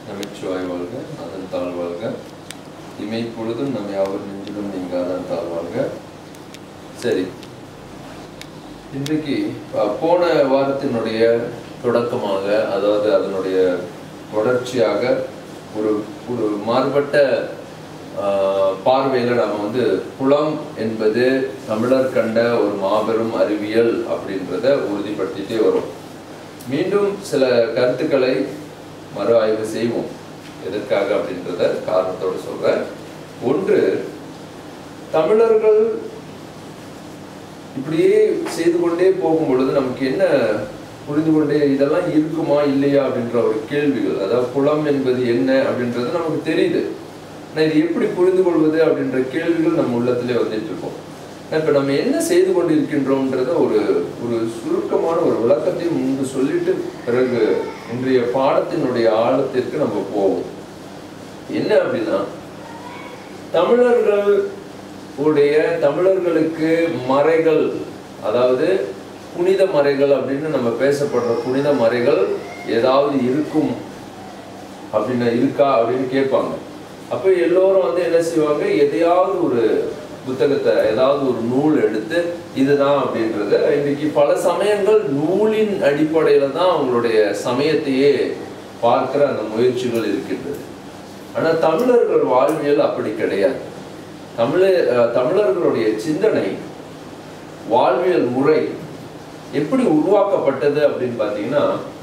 நமச்சிவாய் வாழ்க அதன் தாழ் வாழ்க இமை பொழுதும் நம்ம யாவர் நெஞ்சிலும் நீங்காதான் தாழ் வாழ்க சரி இன்றைக்கு அஹ், போன வாரத்தினுடைய தொடக்கமாக அதாவது அதனுடைய தொடர்ச்சியாக ஒரு ஒரு மாறுபட்ட ஆஹ், பார்வையில நாம வந்து குளம் என்பது தமிழர் கண்ட ஒரு மாபெரும் அறிவியல் அப்படின்றத உறுதிப்படுத்திட்டே வரும் மீண்டும் சில கருத்துக்களை மறு ஆய்வு செய்வோம் எதற்காக அப்படின்றத காரணத்தோடு சொல்றேன் ஒன்று தமிழர்கள் இப்படியே செய்து கொண்டே போகும் பொழுது நமக்கு என்ன புரிந்து கொண்டே இதெல்லாம் இருக்குமா இல்லையா அப்படின்ற ஒரு கேள்விகள் அதாவது குளம் என்பது என்ன அப்படின்றது நமக்கு தெரியுது ஆனா இது எப்படி புரிந்து கொள்வது அப்படின்ற கேள்விகள் நம்ம உள்ளத்திலே வந்துட்டு இருக்கோம் ஆனா இப்ப நம்ம என்ன செய்து கொண்டு இருக்கின்றோம்ன்றத ஒரு ஒரு சுருக்கமான ஒரு விளக்கத்தை முன்பு சொல்லிட்டு பிறகு இன்றைய பாடத்தினுடைய ஆழத்திற்கு நம்ம போவோம் என்ன அப்படின்னா தமிழர்கள் உடைய தமிழர்களுக்கு மறைகள் அதாவது புனித மறைகள் அப்படின்னு நம்ம பேசப்படுற புனித மறைகள் ஏதாவது இருக்கும் அப்படின்னு இருக்கா அப்படின்னு கேட்பாங்க அப்போ எல்லோரும் வந்து என்ன செய்வாங்க எதையாவது ஒரு புத்தகத்தை ஏதாவது ஒரு நூல் எடுத்து இதுதான் அப்படின்றத இன்னைக்கு பல சமயங்கள் நூலின் அடிப்படையில தான் அவங்களுடைய சமயத்தையே பார்க்கிற அந்த முயற்சிகள் இருக்கின்றது ஆனா தமிழர்கள் வாழ்வியல் அப்படி கிடையாது தமிழர் அஹ், தமிழர்களுடைய சிந்தனை வாழ்வியல் முறை எப்படி உருவாக்கப்பட்டது அப்படின்னு பார்த்தீங்கன்னா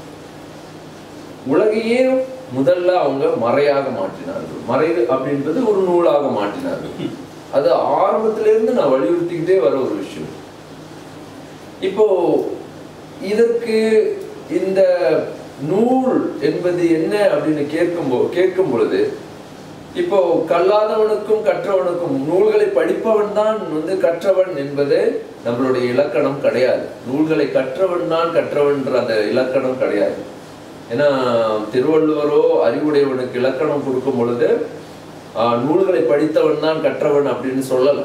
உலகையே முதல்ல அவங்க மறையாக மாற்றினார்கள் மறை அப்படின்றது ஒரு நூலாக மாற்றினார்கள் அது ஆரம்பத்திலிருந்து நான் வலியுறுத்திக்கிட்டே வர ஒரு விஷயம் இப்போ இதற்கு இந்த நூல் என்பது என்ன அப்படின்னு கேட்கும் போ கேட்கும் பொழுது இப்போ கல்லாதவனுக்கும் கற்றவனுக்கும் நூல்களை படிப்பவன் தான் வந்து கற்றவன் என்பது நம்மளுடைய இலக்கணம் கிடையாது நூல்களை கற்றவன் தான் கற்றவன்ற அந்த இலக்கணம் கிடையாது ஏன்னா திருவள்ளுவரோ அறிவுடையவனுக்கு இலக்கணம் கொடுக்கும் பொழுது ஆஹ், நூல்களை படித்தவன் தான் கற்றவன் அப்படின்னு சொல்லல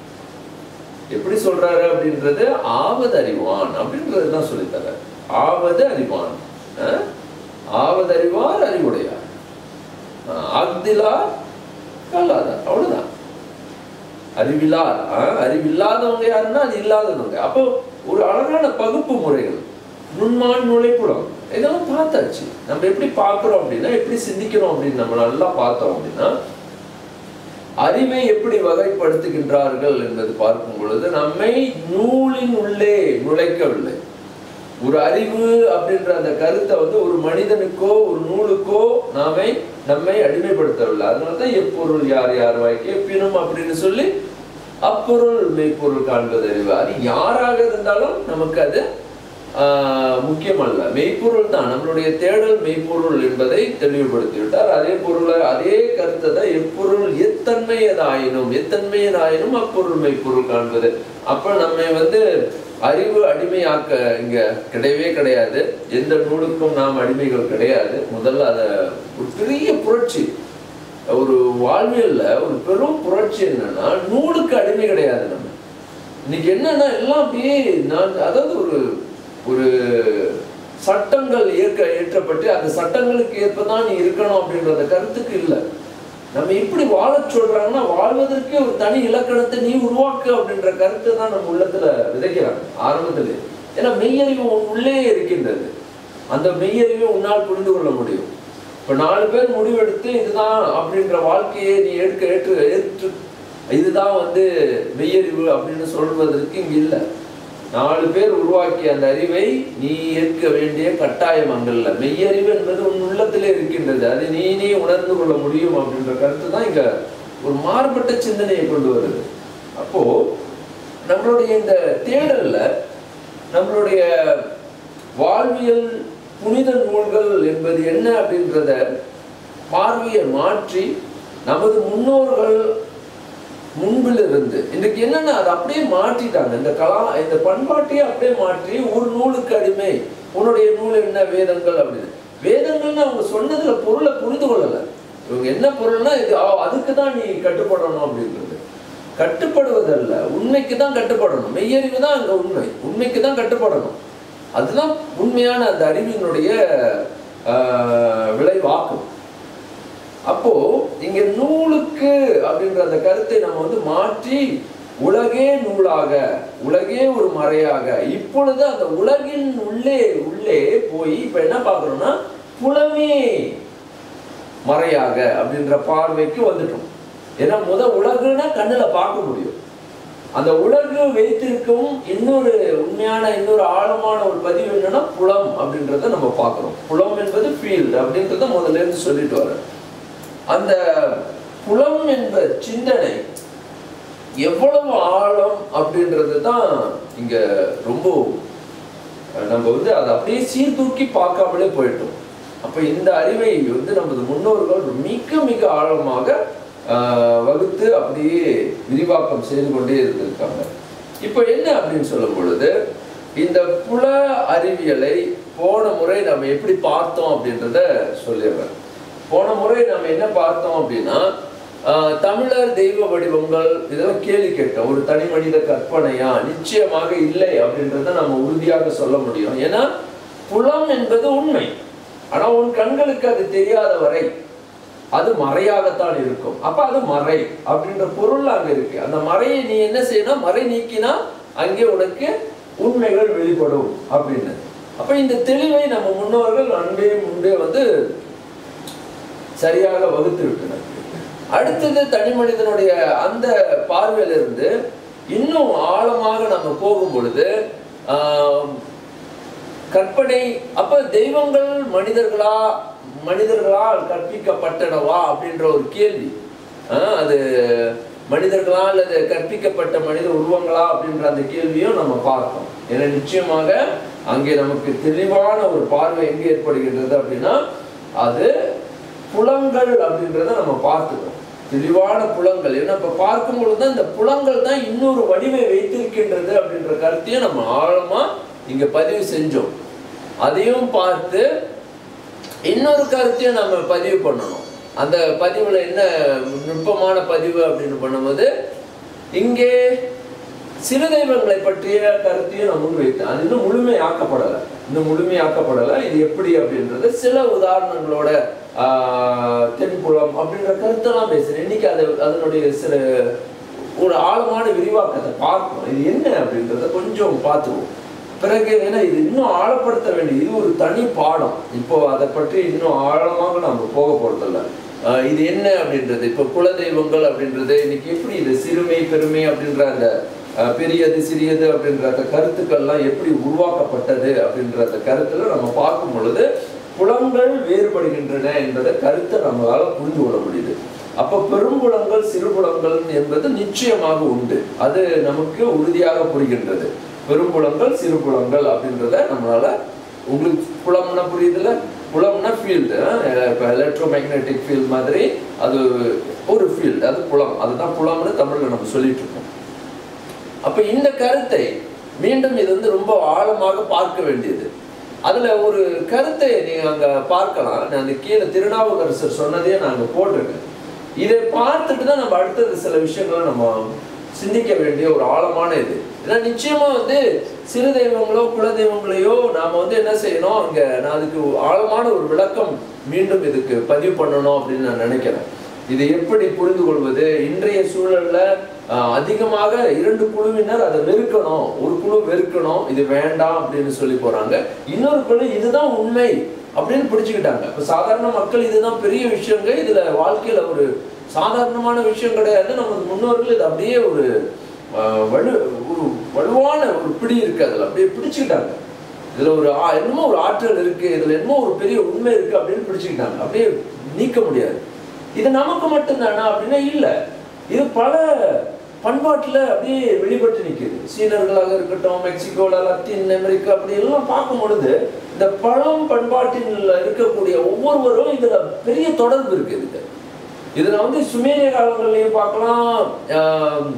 எப்படி சொல்றாரு அப்படின்றது ஆவது அறிவான் அப்படின்றது தான் சொல்லித்தர ஆவது அறிவான் அஹ்? ஆவது அறிவார் அறிவுடையார் ஆஹ், அஃதிலார் கல்லாதார் அவ்வளவுதான் அறிவில்லார் ஆஹ், அறிவில்லாதவங்க யாருன்னா அது இல்லாதவங்க அப்போ ஒரு அழகான பகுப்பு முறைகள் நுண்மான் நுழைப்புறம் இதெல்லாம் பார்த்தாச்சு நம்ம எப்படி பார்க்கிறோம் அப்படின்னா எப்படி சிந்திக்கிறோம் அப்படின்னு நம்ம நல்லா பார்த்தோம் அப்படின்னா அறிவை எப்படி வகைப்படுத்துகின்றார்கள் என்பது பார்க்கும் பொழுது நம்மை நூலின் உள்ளே நுழைக்கவில்லை ஒரு அறிவு அப்படின்ற அந்த கருத்தை வந்து ஒரு மனிதனுக்கோ ஒரு நூலுக்கோ நாமே நம்மை அடிமைப்படுத்தவில்லை அதனாலதான் எப்பொருள் யார் யார் வாய்க்கு எப்பினும் அப்படின்னு சொல்லி அப்பொருள் மெய்ப்பொருள் காண்பது அறிவு அது யாராக இருந்தாலும் நமக்கு அது ஆஹ், முக்கியமல்ல மெய்ப்பொருள் தான் நம்மளுடைய தேடல் மெய்ப்பொருள் என்பதை தெளிவுபடுத்தி விட்டார் அதே பொருளை அதே கருத்தை தான் எப்பொருள் எத்தன்மையதாயினும் எத்தன்மையதாயினும் அப்பொருள் மெய்ப்பொருள் காண்பது அப்ப நம்மை வந்து அறிவு அடிமையாக்க இங்க கிடையவே கிடையாது எந்த நூலுக்கும் நாம் அடிமைகள் கிடையாது முதல்ல அதை ஒரு பெரிய புரட்சி ஒரு வாழ்வியல்ல ஒரு பெரும் புரட்சி என்னன்னா நூலுக்கு அடிமை கிடையாது நம்ம இன்னைக்கு என்னன்னா எல்லாம் அப்படியே நான் அதாவது ஒரு ஒரு சட்டங்கள் ஏற்க ஏற்றப்பட்டு அந்த சட்டங்களுக்கு ஏற்பதான் நீ இருக்கணும் அப்படின்ற அந்த கருத்துக்கு இல்லை நம்ம எப்படி வாழச் சொல்றாங்கன்னா வாழ்வதற்கே ஒரு தனி இலக்கணத்தை நீ உருவாக்கு அப்படின்ற கருத்தை தான் நம்ம உள்ளத்துல விதைக்கிறாங்க ஆரம்பத்திலே ஏன்னா மெய்யறிவு உன் உள்ளே இருக்கின்றது அந்த மெய்யறிவை உன்னால் புரிந்து கொள்ள முடியும் இப்ப நாலு பேர் முடிவெடுத்து இதுதான் அப்படின்ற வாழ்க்கையை நீ எடுக்க ஏற்று ஏற்று இதுதான் வந்து மெய்யறிவு அப்படின்னு சொல்வதற்கு இங்க இல்லை நாலு பேர் உருவாக்கிய அந்த அறிவை நீ ஏற்க வேண்டிய கட்டாயம் அங்கல்ல மெய்யறிவு என்பது உன் உள்ளத்திலே இருக்கின்றது அதை நீ நீ உணர்ந்து கொள்ள முடியும் அப்படின்ற கருத்து தான் இங்க ஒரு மாறுபட்ட சிந்தனையை கொண்டு வருது அப்போ நம்மளுடைய இந்த தேடல்ல நம்மளுடைய வாழ்வியல் புனித நூல்கள் என்பது என்ன அப்படின்றத பார்வையை மாற்றி நமது முன்னோர்கள் முன்பில் இருந்து இன்னைக்கு என்னன்னா அதை அப்படியே மாற்றிட்டாங்க இந்த கலா இந்த பண்பாட்டையே அப்படியே மாற்றி ஒரு நூலுக்கு அடிமை உன்னுடைய நூல் என்ன வேதங்கள் அப்படின்னு வேதங்கள்னு அவங்க சொன்னதுல பொருளை புரிந்து கொள்ளல இவங்க என்ன பொருள்னா இது ஆ, அதுக்கு தான் நீ கட்டுப்படணும் அப்படின்றது கட்டுப்படுவதல்ல உண்மைக்கு தான் கட்டுப்படணும் மெய்யறிவு தான் அங்க உண்மை உண்மைக்கு தான் கட்டுப்படணும் அதுதான் உண்மையான அந்த அறிவினுடைய ஆஹ், விளைவாக்கும் அப்போ இங்க நூலுக்கு அப்படின்ற அந்த கருத்தை நம்ம வந்து மாற்றி உலகே நூலாக உலகே ஒரு மறையாக இப்பொழுது அந்த உலகின் உள்ளே உள்ளே போய் இப்ப என்ன பார்க்கறோம்னா புலமே மறையாக அப்படின்ற பார்வைக்கு வந்துட்டோம் ஏன்னா முத உலகுன்னா கண்ணுல பார்க்க முடியும் அந்த உலகு வைத்திருக்கும் இன்னொரு உண்மையான இன்னொரு ஆழமான ஒரு பதிவு என்னன்னா புலம் அப்படின்றத நம்ம பார்க்கிறோம் புலம் என்பது ஃபீல்டு அப்படின்றத முதல்ல இருந்து சொல்லிட்டு வரேன் அந்த புலம் என்ற சிந்தனை எவ்வளவு ஆழம் அப்படின்றது தான் இங்க ரொம்ப நம்ம வந்து அதை அப்படியே சீர்தூக்கி பார்க்காமலே போயிட்டோம் அப்ப இந்த அறிவை வந்து நமது முன்னோர்கள் மிக மிக ஆழமாக ஆஹ், வகுத்து அப்படியே விரிவாக்கம் செய்து கொண்டே இருந்திருக்காங்க இப்போ என்ன அப்படின்னு சொல்லும் பொழுது இந்த புல அறிவியலை போன முறை நம்ம எப்படி பார்த்தோம் அப்படின்றத சொல்லிடுறேன் போன முறை நம்ம என்ன பார்த்தோம் அப்படின்னா ஆஹ், தமிழர் தெய்வ வடிவங்கள் இதெல்லாம் கேள்வி கேட்டோம் ஒரு தனி மனித கற்பனையா நிச்சயமாக இல்லை அப்படின்றத நம்ம உறுதியாக சொல்ல முடியும் ஏன்னா புலம் என்பது உண்மை ஆனா உன் கண்களுக்கு அது தெரியாத வரை அது மறையாகத்தான் இருக்கும் அப்ப அது மறை அப்படின்ற பொருள் அங்க இருக்கு அந்த மறையை நீ என்ன செய்யணும் மறை நீக்கினா அங்கே உனக்கு உண்மைகள் வெளிப்படும் அப்படின்னு அப்ப இந்த தெளிவை நம்ம முன்னோர்கள் அன்பே முன்பே வந்து சரியாக வகுத்து விட்டனர் அடுத்தது தனி மனிதனுடைய அந்த பார்வையிலிருந்து இன்னும் ஆழமாக நம்ம போகும் பொழுது ஆஹ், கற்பனை அப்ப தெய்வங்கள் மனிதர்களா மனிதர்களால் கற்பிக்கப்பட்டனவா அப்படின்ற ஒரு கேள்வி ஆஹ், அது மனிதர்களா அல்லது கற்பிக்கப்பட்ட மனித உருவங்களா அப்படின்ற அந்த கேள்வியும் நம்ம பார்த்தோம் ஏன்னா நிச்சயமாக அங்கே நமக்கு தெளிவான ஒரு பார்வை எங்கே ஏற்படுகின்றது அப்படின்னா அது புலங்கள் அப்படின்றத நம்ம பார்த்துக்கணும் தெளிவான புலங்கள் ஏன்னா இப்ப பார்க்கும் பொழுது தான் இந்த புலங்கள் தான் இன்னொரு வடிவை வைத்திருக்கின்றது அப்படின்ற கருத்தையும் நம்ம ஆழமா இங்க பதிவு செஞ்சோம் அதையும் பார்த்து இன்னொரு கருத்தையும் நம்ம பதிவு பண்ணணும் அந்த பதிவுல என்ன நுட்பமான பதிவு அப்படின்னு பண்ணும்போது இங்கே சிறு தெய்வங்களை பற்றிய கருத்தையும் நான் முன்வைத்தேன் அது இன்னும் முழுமையாக்கப்படலை இன்னும் முழுமையாக்கப்படலை இது எப்படி அப்படின்றது சில உதாரணங்களோட ஆஹ், தென்புலம் அப்படின்ற கருத்தெல்லாம் பேசுறேன் இன்னைக்கு அது அதனுடைய சில ஒரு ஆழமான விரிவாக்கத்தை பார்க்கணும் இது என்ன அப்படின்றத கொஞ்சம் பார்த்துருவோம் பிறகு ஏன்னா இது இன்னும் ஆழப்படுத்த வேண்டிய இது ஒரு தனி பாடம் இப்போ அதை பற்றி இன்னும் ஆழமாக நம்ம போக போறதில்ல ஆஹ் இது என்ன அப்படின்றது இப்போ குலதெய்வங்கள் அப்படின்றது இன்னைக்கு எப்படி இது சிறுமை பெருமை அப்படின்ற அந்த ஆஹ் பெரியது சிறியது அப்படின்ற அந்த கருத்துக்கள்லாம் எப்படி உருவாக்கப்பட்டது அப்படின்ற அந்த கருத்துல நம்ம பார்க்கும் பொழுது புலங்கள் வேறுபடுகின்றன என்பதை கருத்தை நம்மளால புரிந்து கொள்ள முடியுது அப்ப பெரும்புலங்கள் சிறுபுலங்கள் என்பது நிச்சயமாக உண்டு அது நமக்கு உறுதியாக புரிகின்றது பெரும்புலங்கள் சிறுபுலங்கள் அப்படின்றத நம்மளால உங்களுக்கு புலம்னா புரியுதுல்ல புலம்னா ஃபீல்டு இப்போ எலக்ட்ரோ மேக்னெட்டிக் ஃபீல்ட் மாதிரி அது ஒரு ஃபீல்டு அது புலம் அதுதான் புலம்னு தமிழ்ல நம்ம சொல்லிட்டு இருக்கோம் அப்ப இந்த கருத்தை மீண்டும் இது வந்து ரொம்ப ஆழமாக பார்க்க வேண்டியது அதுல ஒரு கருத்தை நீங்க அங்க பார்க்கலாம் நான் அந்த கீழே திருநாவுக்கரசர் சொன்னதையே நான் அங்க போட்டிருக்கேன் இதை பார்த்துட்டு தான் நம்ம அடுத்தது சில விஷயங்களை நம்ம சிந்திக்க வேண்டிய ஒரு ஆழமான இது ஏன்னா நிச்சயமா வந்து சிறு தெய்வங்களோ குல தெய்வங்களையோ நாம வந்து என்ன செய்யணும் அங்க நான் அதுக்கு ஆழமான ஒரு விளக்கம் மீண்டும் இதுக்கு பதிவு பண்ணணும் அப்படின்னு நான் நினைக்கிறேன் இதை எப்படி புரிந்து கொள்வது இன்றைய சூழல்ல ஆஹ், அதிகமாக இரண்டு குழுவினர் அதை வெறுக்கணும் ஒரு குழு வெறுக்கணும் இது வேண்டாம் அப்படின்னு சொல்லி போறாங்க இன்னொரு குழு இதுதான் உண்மை அப்படின்னு பிடிச்சுக்கிட்டாங்க இப்ப சாதாரண மக்கள் இதுதான் பெரிய விஷயங்க இதுல வாழ்க்கையில ஒரு சாதாரணமான விஷயம் கிடையாது நமது முன்னோர்கள் இது அப்படியே ஒரு ஆஹ், வலு ஒரு வலுவான ஒரு பிடி இருக்கு அதுல அப்படியே பிடிச்சுக்கிட்டாங்க இதுல ஒரு ஆ- என்னமோ ஒரு ஆற்றல் இருக்கு இதுல என்னமோ ஒரு பெரிய உண்மை இருக்கு அப்படின்னு பிடிச்சுக்கிட்டாங்க அப்படியே நீக்க முடியாது இது நமக்கு மட்டும்தானா அப்படின்னா இல்ல இது பல பண்பாட்டுல அப்படியே வெளிப்பட்டு நிக்குது சீனர்களாக இருக்கட்டும் மெக்சிகோல லத்தீன் அமெரிக்கா அப்படி எல்லாம் பார்க்கும் பொழுது இந்த பழம் பண்பாட்டில் இருக்கக்கூடிய ஒவ்வொருவரும் இதுல பெரிய தொடர்பு இருக்கு இதுக்கு இதுல வந்து சுமேரிய காலங்கள்லயும் பார்க்கலாம் ஆம்,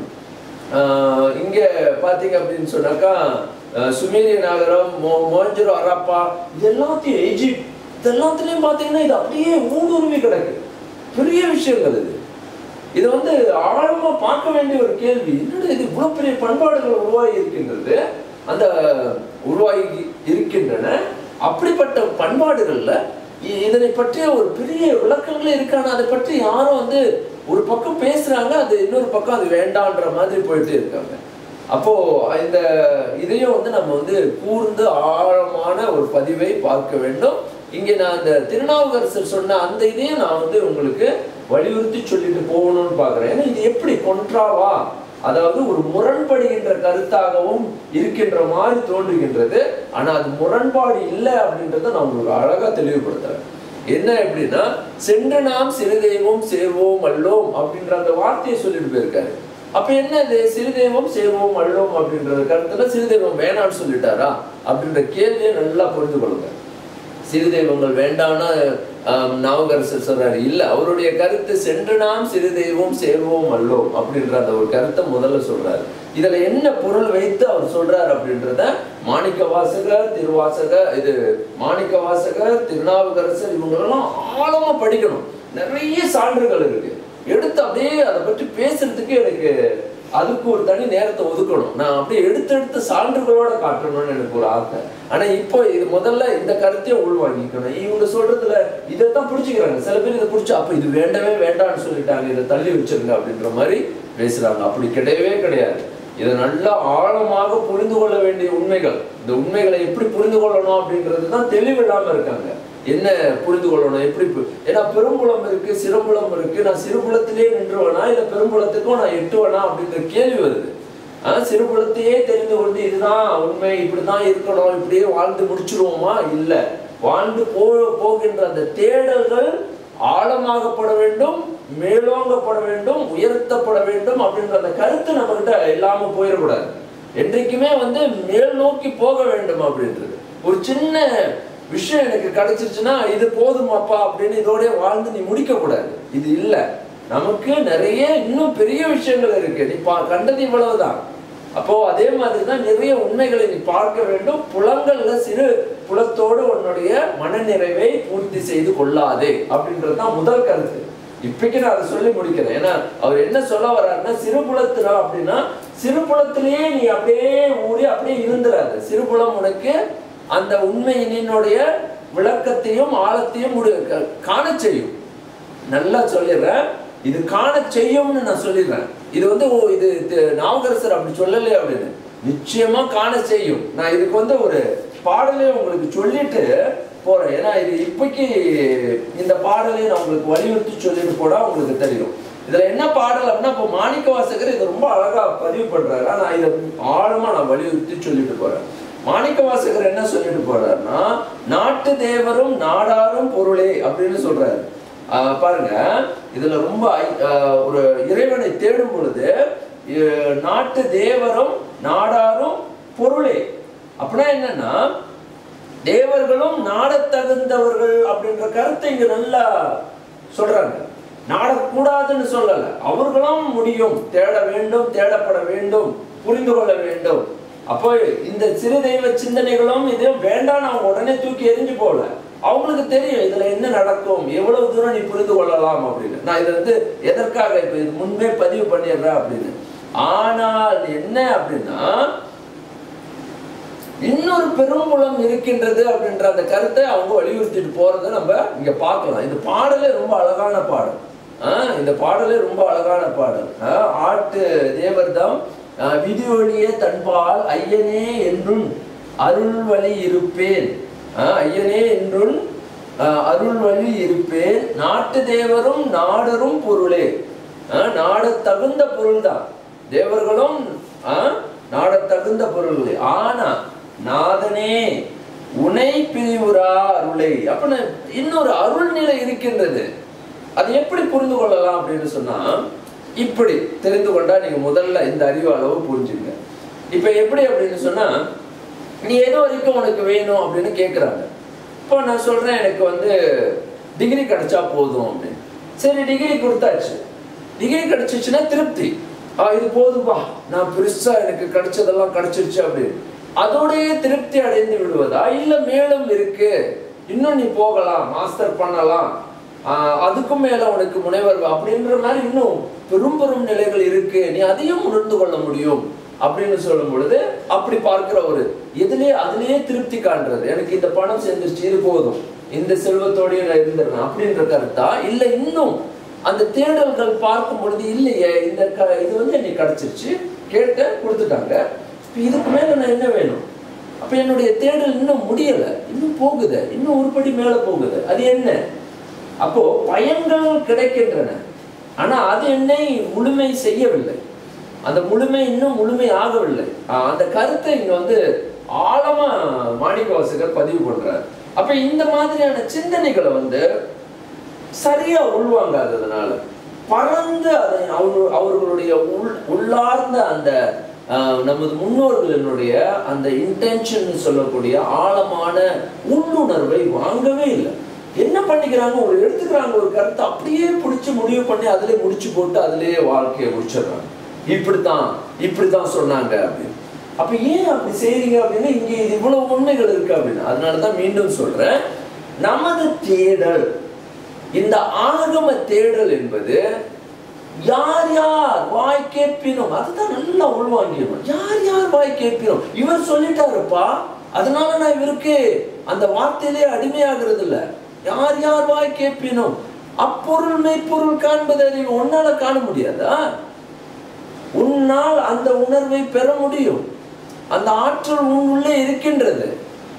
ஆஹ் இங்க பாத்தீங்க அப்படின்னு சொன்னாக்கா ஆஹ் சுமேரிய நகரம் மோ மோஞ்சரோ அரப்பா இது எல்லாத்தையும் எஜிப்ட் இது எல்லாத்துலயும் பாத்தீங்கன்னா இது அப்படியே ஊடுருவி கிடக்கு பெரிய விஷயங்கள் இது இது வந்து ஆழமா பார்க்க வேண்டிய ஒரு கேள்வி என்னடா இது இவ்வளவு பெரிய பண்பாடுகள் உருவாகி இருக்கின்றது அந்த உருவாகி இருக்கின்றன அப்படிப்பட்ட பண்பாடுகள்ல இ- இதனை பற்றிய ஒரு பெரிய விளக்கங்களே இருக்கான அதை பற்றி யாரும் வந்து ஒரு பக்கம் பேசுறாங்க அது இன்னொரு பக்கம் அது வேண்டான்ற மாதிரி போயிட்டே இருக்காங்க அப்போ இந்த இதையும் வந்து நம்ம வந்து கூர்ந்து ஆழமான ஒரு பதிவை பார்க்க வேண்டும் இங்கே நான் இந்த திருநாவுக்கரசர் சொன்ன அந்த இதையும் நான் வந்து உங்களுக்கு வலியுறுத்தி சொல்லிட்டு போகணும்னு பார்க்குறேன் ஏன்னா இது எப்படி கொன்றாவா அதாவது ஒரு முரண்படுகின்ற கருத்தாகவும் இருக்கின்ற மாதிரி தோன்றுகின்றது ஆனா அது முரண்பாடு இல்லை அப்படின்றத நான் உங்களுக்கு அழகா தெளிவுபடுத்துறேன் என்ன எப்படின்னா சென்று நாம் சிறு தெய்வம் சேர்வோம் அல்லோம் அப்படின்ற அந்த வார்த்தையை சொல்லிட்டு போயிருக்காரு அப்ப என்ன இது சிறு தெய்வம் சேர்வோம் அல்லோம் அப்படின்ற கருத்துல சிறு தெய்வம் வேணாம்னு சொல்லிட்டாரா அப்படின்ற கேள்வியை நல்லா புரிந்து கொள்ளுங்க சிறு தெய்வங்கள் வேண்டாம்னா ஆம், நாவுக்கரசர் சொல்றாரு இல்ல அவருடைய கருத்து சென்று நாம் சிறு தெய்வம் சேர்வோம் அல்லோம் அப்படின்ற அந்த ஒரு கருத்தை முதல்ல சொல்றாரு இதுல என்ன பொருள் வைத்து அவர் சொல்றாரு அப்படின்றத மாணிக்க வாசகர் திருவாசக இது மாணிக்க வாசகர் திருநாவுக்கரசர் இவங்களெல்லாம் ஆழமா படிக்கணும் நிறைய சான்றுகள் இருக்கு எடுத்து அப்படியே அதை பற்றி பேசுறதுக்கு எனக்கு அதுக்கு ஒரு தனி நேரத்தை ஒதுக்கணும் நான் அப்படியே எடுத்து எடுத்து சான்றுகளோட காட்டணும்னு எனக்கு ஒரு ஆசை ஆனா இப்போ இது முதல்ல இந்த கருத்தையும் உள்வாங்கிக்கணும் இவங்க சொல்றதுல இதை தான் பிடிச்சிக்கிறாங்க சில பேர் இதை பிடிச்சி அப்ப இது வேண்டவே வேண்டாம்னு சொல்லிட்டாங்க இதை தள்ளி வச்சிருங்க அப்படின்ற மாதிரி பேசுறாங்க அப்படி கிடையவே கிடையாது இதை நல்லா ஆழமாக புரிந்து கொள்ள வேண்டிய உண்மைகள் இந்த உண்மைகளை எப்படி புரிந்து கொள்ளணும் அப்படின்றது தான் தெளிவில்லாம இருக்காங்க என்ன புரிந்து கொள்ளணும் எப்படி பு- ஏன்னா பெரும்புலம் இருக்கு சிறுபுலம் இருக்கு நான் சிறுபுலத்திலே நின்றுவனா இல்ல பெரும்புலத்துக்கும் நான் எட்டுவனா அப்படின்ற கேள்வி வருது ஆஹ் சிறுபுலத்தையே தெரிந்து கொண்டு இதுதான் உண்மை இப்படிதான் இருக்கணும் இப்படியே வாழ்ந்து முடிச்சிருவோமா இல்ல வாழ்ந்து போ போகின்ற அந்த தேடல்கள் ஆழமாகப்பட வேண்டும் மேலோங்கப்பட வேண்டும் உயர்த்தப்பட வேண்டும் அப்படின்ற அந்த கருத்து நம்ம கிட்ட இல்லாம போயிடக்கூடாது என்றைக்குமே வந்து மேல் நோக்கி போக வேண்டும் அப்படின்றது ஒரு சின்ன விஷயம் எனக்கு கிடைச்சிருச்சுன்னா இது போதுமாப்பா அப்படின்னு இதோடய வாழ்ந்து நீ முடிக்க கூடாது இது இல்ல நமக்கு நிறைய இன்னும் பெரிய விஷயங்கள் இருக்கு நீ பா கண்டது இவ்வளவுதான் அப்போ அதே மாதிரி தான் நிறைய உண்மைகளை நீ பார்க்க வேண்டும் புலங்கள்ல சிறு புலத்தோடு உன்னுடைய மனநிறைவை பூர்த்தி செய்து கொள்ளாதே அப்படின்றது தான் முதல் கருத்து இப்பைக்கு நான் அதை சொல்லி முடிக்கிறேன் ஏன்னா அவர் என்ன சொல்ல வர்றாருன்னா சிறுபுலத்துல அப்படின்னா சிறுபுலத்திலேயே நீ அப்படியே ஊறி அப்படியே இருந்துடாது சிறுபுலம் உனக்கு அந்த உண்மையினுடைய விளக்கத்தையும் ஆழத்தையும் உடு- க- காணச் செய்யும் நல்லா சொல்லிடுறேன் இது காண செய்யும்னு நான் சொல்லிடுறேன் இது வந்து ஓ இது தி- நாவுக்கரசர் அப்படி சொல்லலையே அப்படின்னு நிச்சயமா காண செய்யும் நான் இதுக்கு வந்து ஒரு பாடலே உங்களுக்கு சொல்லிட்டு போறேன் ஏன்னா இது இப்போக்கி இந்த பாடலை நான் உங்களுக்கு வலியுறுத்தி சொல்லிட்டு போனா உங்களுக்கு தெரியும் இதுல என்ன பாடல் அப்படின்னா இப்போ மாணிக்க வாசகர் இதை ரொம்ப அழகா பதிவு பண்றாரு ஆனா இதை ஆழமா நான் வலியுறுத்தி சொல்லிட்டு போறேன் மாணிக்க வாசகர் என்ன சொல்லிட்டு போறாருன்னா நாட்டு தேவரும் நாடாரும் பொருளே அப்படின்னு சொல்றாரு ஆஹ் பாருங்க இதுல ரொம்ப ஐ- ஆஹ் ஒரு இறைவனை தேடும் பொழுது இ- நாட்டு தேவரும் நாடாரும் பொருளே அப்படின்னா என்னன்னா தேவர்களும் நாடத்தகுந்தவர்கள் அப்படின்ற கருத்தை இங்க நல்லா சொல்றாங்க நாடக்கூடாதுன்னு சொல்லல அவர்களும் முடியும் தேட வேண்டும் தேடப்பட வேண்டும் புரிந்து கொள்ள வேண்டும் அப்போ இந்த சிறு தெய்வ சிந்தனைகளும் இதுவும் வேண்டாம் அவங்க உடனே தூக்கி எரிஞ்சு போகல அவங்களுக்கு தெரியும் இதுல என்ன நடக்கும் எவ்வளவு தூரம் நீ புரிந்து கொள்ளலாம் அப்படின்னு நான் இதை வந்து எதற்காக இப்ப இது முன்பே பதிவு பண்ணிடுறேன் அப்படின்னு ஆனால் என்ன அப்படின்னா இன்னொரு பெரும்புலம் இருக்கின்றது அப்படின்ற அந்த கருத்தை அவங்க வலியுறுத்திட்டு போறதை நம்ம இங்க பார்க்கலாம் இந்த பாடலே ரொம்ப அழகான பாடல் ஆஹ் இந்த பாடலே ரொம்ப அழகான பாடல் ஆஹ் ஆட்டு தேவர்தம் ஆஹ் விதி ஒளியே தன்பால் ஐயனே என்றும் அருள் வழி இருப்பேன் ஆஹ் ஐயனே என்றும் ஆஹ் அருள் வழி இருப்பேன் நாட்டு தேவரும் நாடரும் பொருளே ஆஹ் நாடத் தகுந்த பொருள் தான் தேவர்களும் ஆஹ் நாடத் தகுந்த பொருள் ஆனா நாதனே உனை பிரிவுரா அருளை அப்ப நான் இன்னொரு அருள் நிலை இருக்கின்றது அது எப்படி புரிந்து கொள்ளலாம் அப்படின்னு சொன்னா இப்படி தெரிந்து கொண்டா நீங்க முதல்ல இந்த அறிவு அளவு புரிஞ்சுங்க இப்ப எப்படி அப்படின்னு சொன்னா நீ எது வரைக்கும் உனக்கு வேணும் அப்படின்னு கேக்குறாங்க இப்போ நான் சொல்றேன் எனக்கு வந்து டிகிரி கிடைச்சா போதும் அப்படின்னு சரி டிகிரி கொடுத்தாச்சு டிகிரி கிடைச்சிச்சுன்னா திருப்தி ஆ இது போதும்பா நான் பெருசா எனக்கு கிடைச்சதெல்லாம் கிடைச்சிருச்சு அப்படின்னு அதோடயே திருப்தி அடைந்து விடுவதா இல்ல மேலும் இருக்கு இன்னும் நீ போகலாம் மாஸ்டர் பண்ணலாம் ஆஹ் அதுக்கும் மேல உனக்கு முனைவர் அப்படின்ற மாதிரி இன்னும் பெரும் பெரும் நிலைகள் இருக்கு நீ அதையும் உணர்ந்து கொள்ள முடியும் அப்படின்னு சொல்லும் பொழுது அப்படி பார்க்கிற ஒரு எதுலயே அதுலயே திருப்தி காண்றது எனக்கு இந்த பணம் சேர்ந்துருச்சு இது போதும் இந்த செல்வத்தோடய நான் இருந்துடுறேன் அப்படின்ற கருத்தா இல்ல இன்னும் அந்த தேடல்கள் பார்க்கும் பொழுது இல்லையே இந்த க இது வந்து எனக்கு கிடைச்சிருச்சு கேட்டேன் கொடுத்துட்டாங்க இப்ப இதுக்கு மேல நான் என்ன வேணும் அப்ப என்னுடைய தேடல் இன்னும் முடியல இன்னும் போகுது இன்னும் ஒரு படி மேல போகுது அது என்ன அப்போ பயன்கள் கிடைக்கின்றன ஆனா அது என்னை முழுமை செய்யவில்லை அந்த முழுமை இன்னும் முழுமை ஆகவில்லை ஆஹ் அந்த கருத்தை இங்க வந்து ஆழமா மாணிக்க வாசகர் பதிவு பண்றார் அப்ப இந்த மாதிரியான சிந்தனைகளை வந்து சரியா உள்வாங்காததுனால பறந்து அதை அவர் அவர்களுடைய உள் உள்ளார்ந்த அந்த ஆஹ், நமது முன்னோர்களினுடைய அந்த இன்டென்ஷன் சொல்லக்கூடிய ஆழமான உள்ளுணர்வை வாங்கவே இல்லை என்ன பண்ணிக்கிறாங்க ஒரு எடுத்துக்கிறாங்க ஒரு கருத்தை அப்படியே பிடிச்சு முடிவு பண்ணி அதிலே முடிச்சு போட்டு அதிலேயே வாழ்க்கையை முடிச்சிடுறாங்க இப்படித்தான் இப்படித்தான் சொன்னாங்க அப்படின்னு அப்ப ஏன் அப்படி செய்றீங்க அப்படின்னா இங்க இது இவ்வளவு உண்மைகள் இருக்கு அப்படின்னு அதனாலதான் மீண்டும் சொல்றேன் நமது தேடல் இந்த ஆகம தேடல் என்பது யார் யார் வாய் கேட்பினும் அதுதான் நல்லா உள்வாங்கிடணும் யார் யார் வாய் கேட்பினும் இவர் சொல்லிட்டாருப்பா அதனால நான் இவருக்கு அந்த வார்த்தையிலே அடிமையாகிறது இல்ல யார் யார் வாய் கேட்பினும் அப்பொருள் மெய்ப்பொருள் காண்பது அறிவு உன்னால காண முடியாதா உன்னால் அந்த உணர்வை பெற முடியும் அந்த ஆற்றல் உன் உள்ளே இருக்கின்றது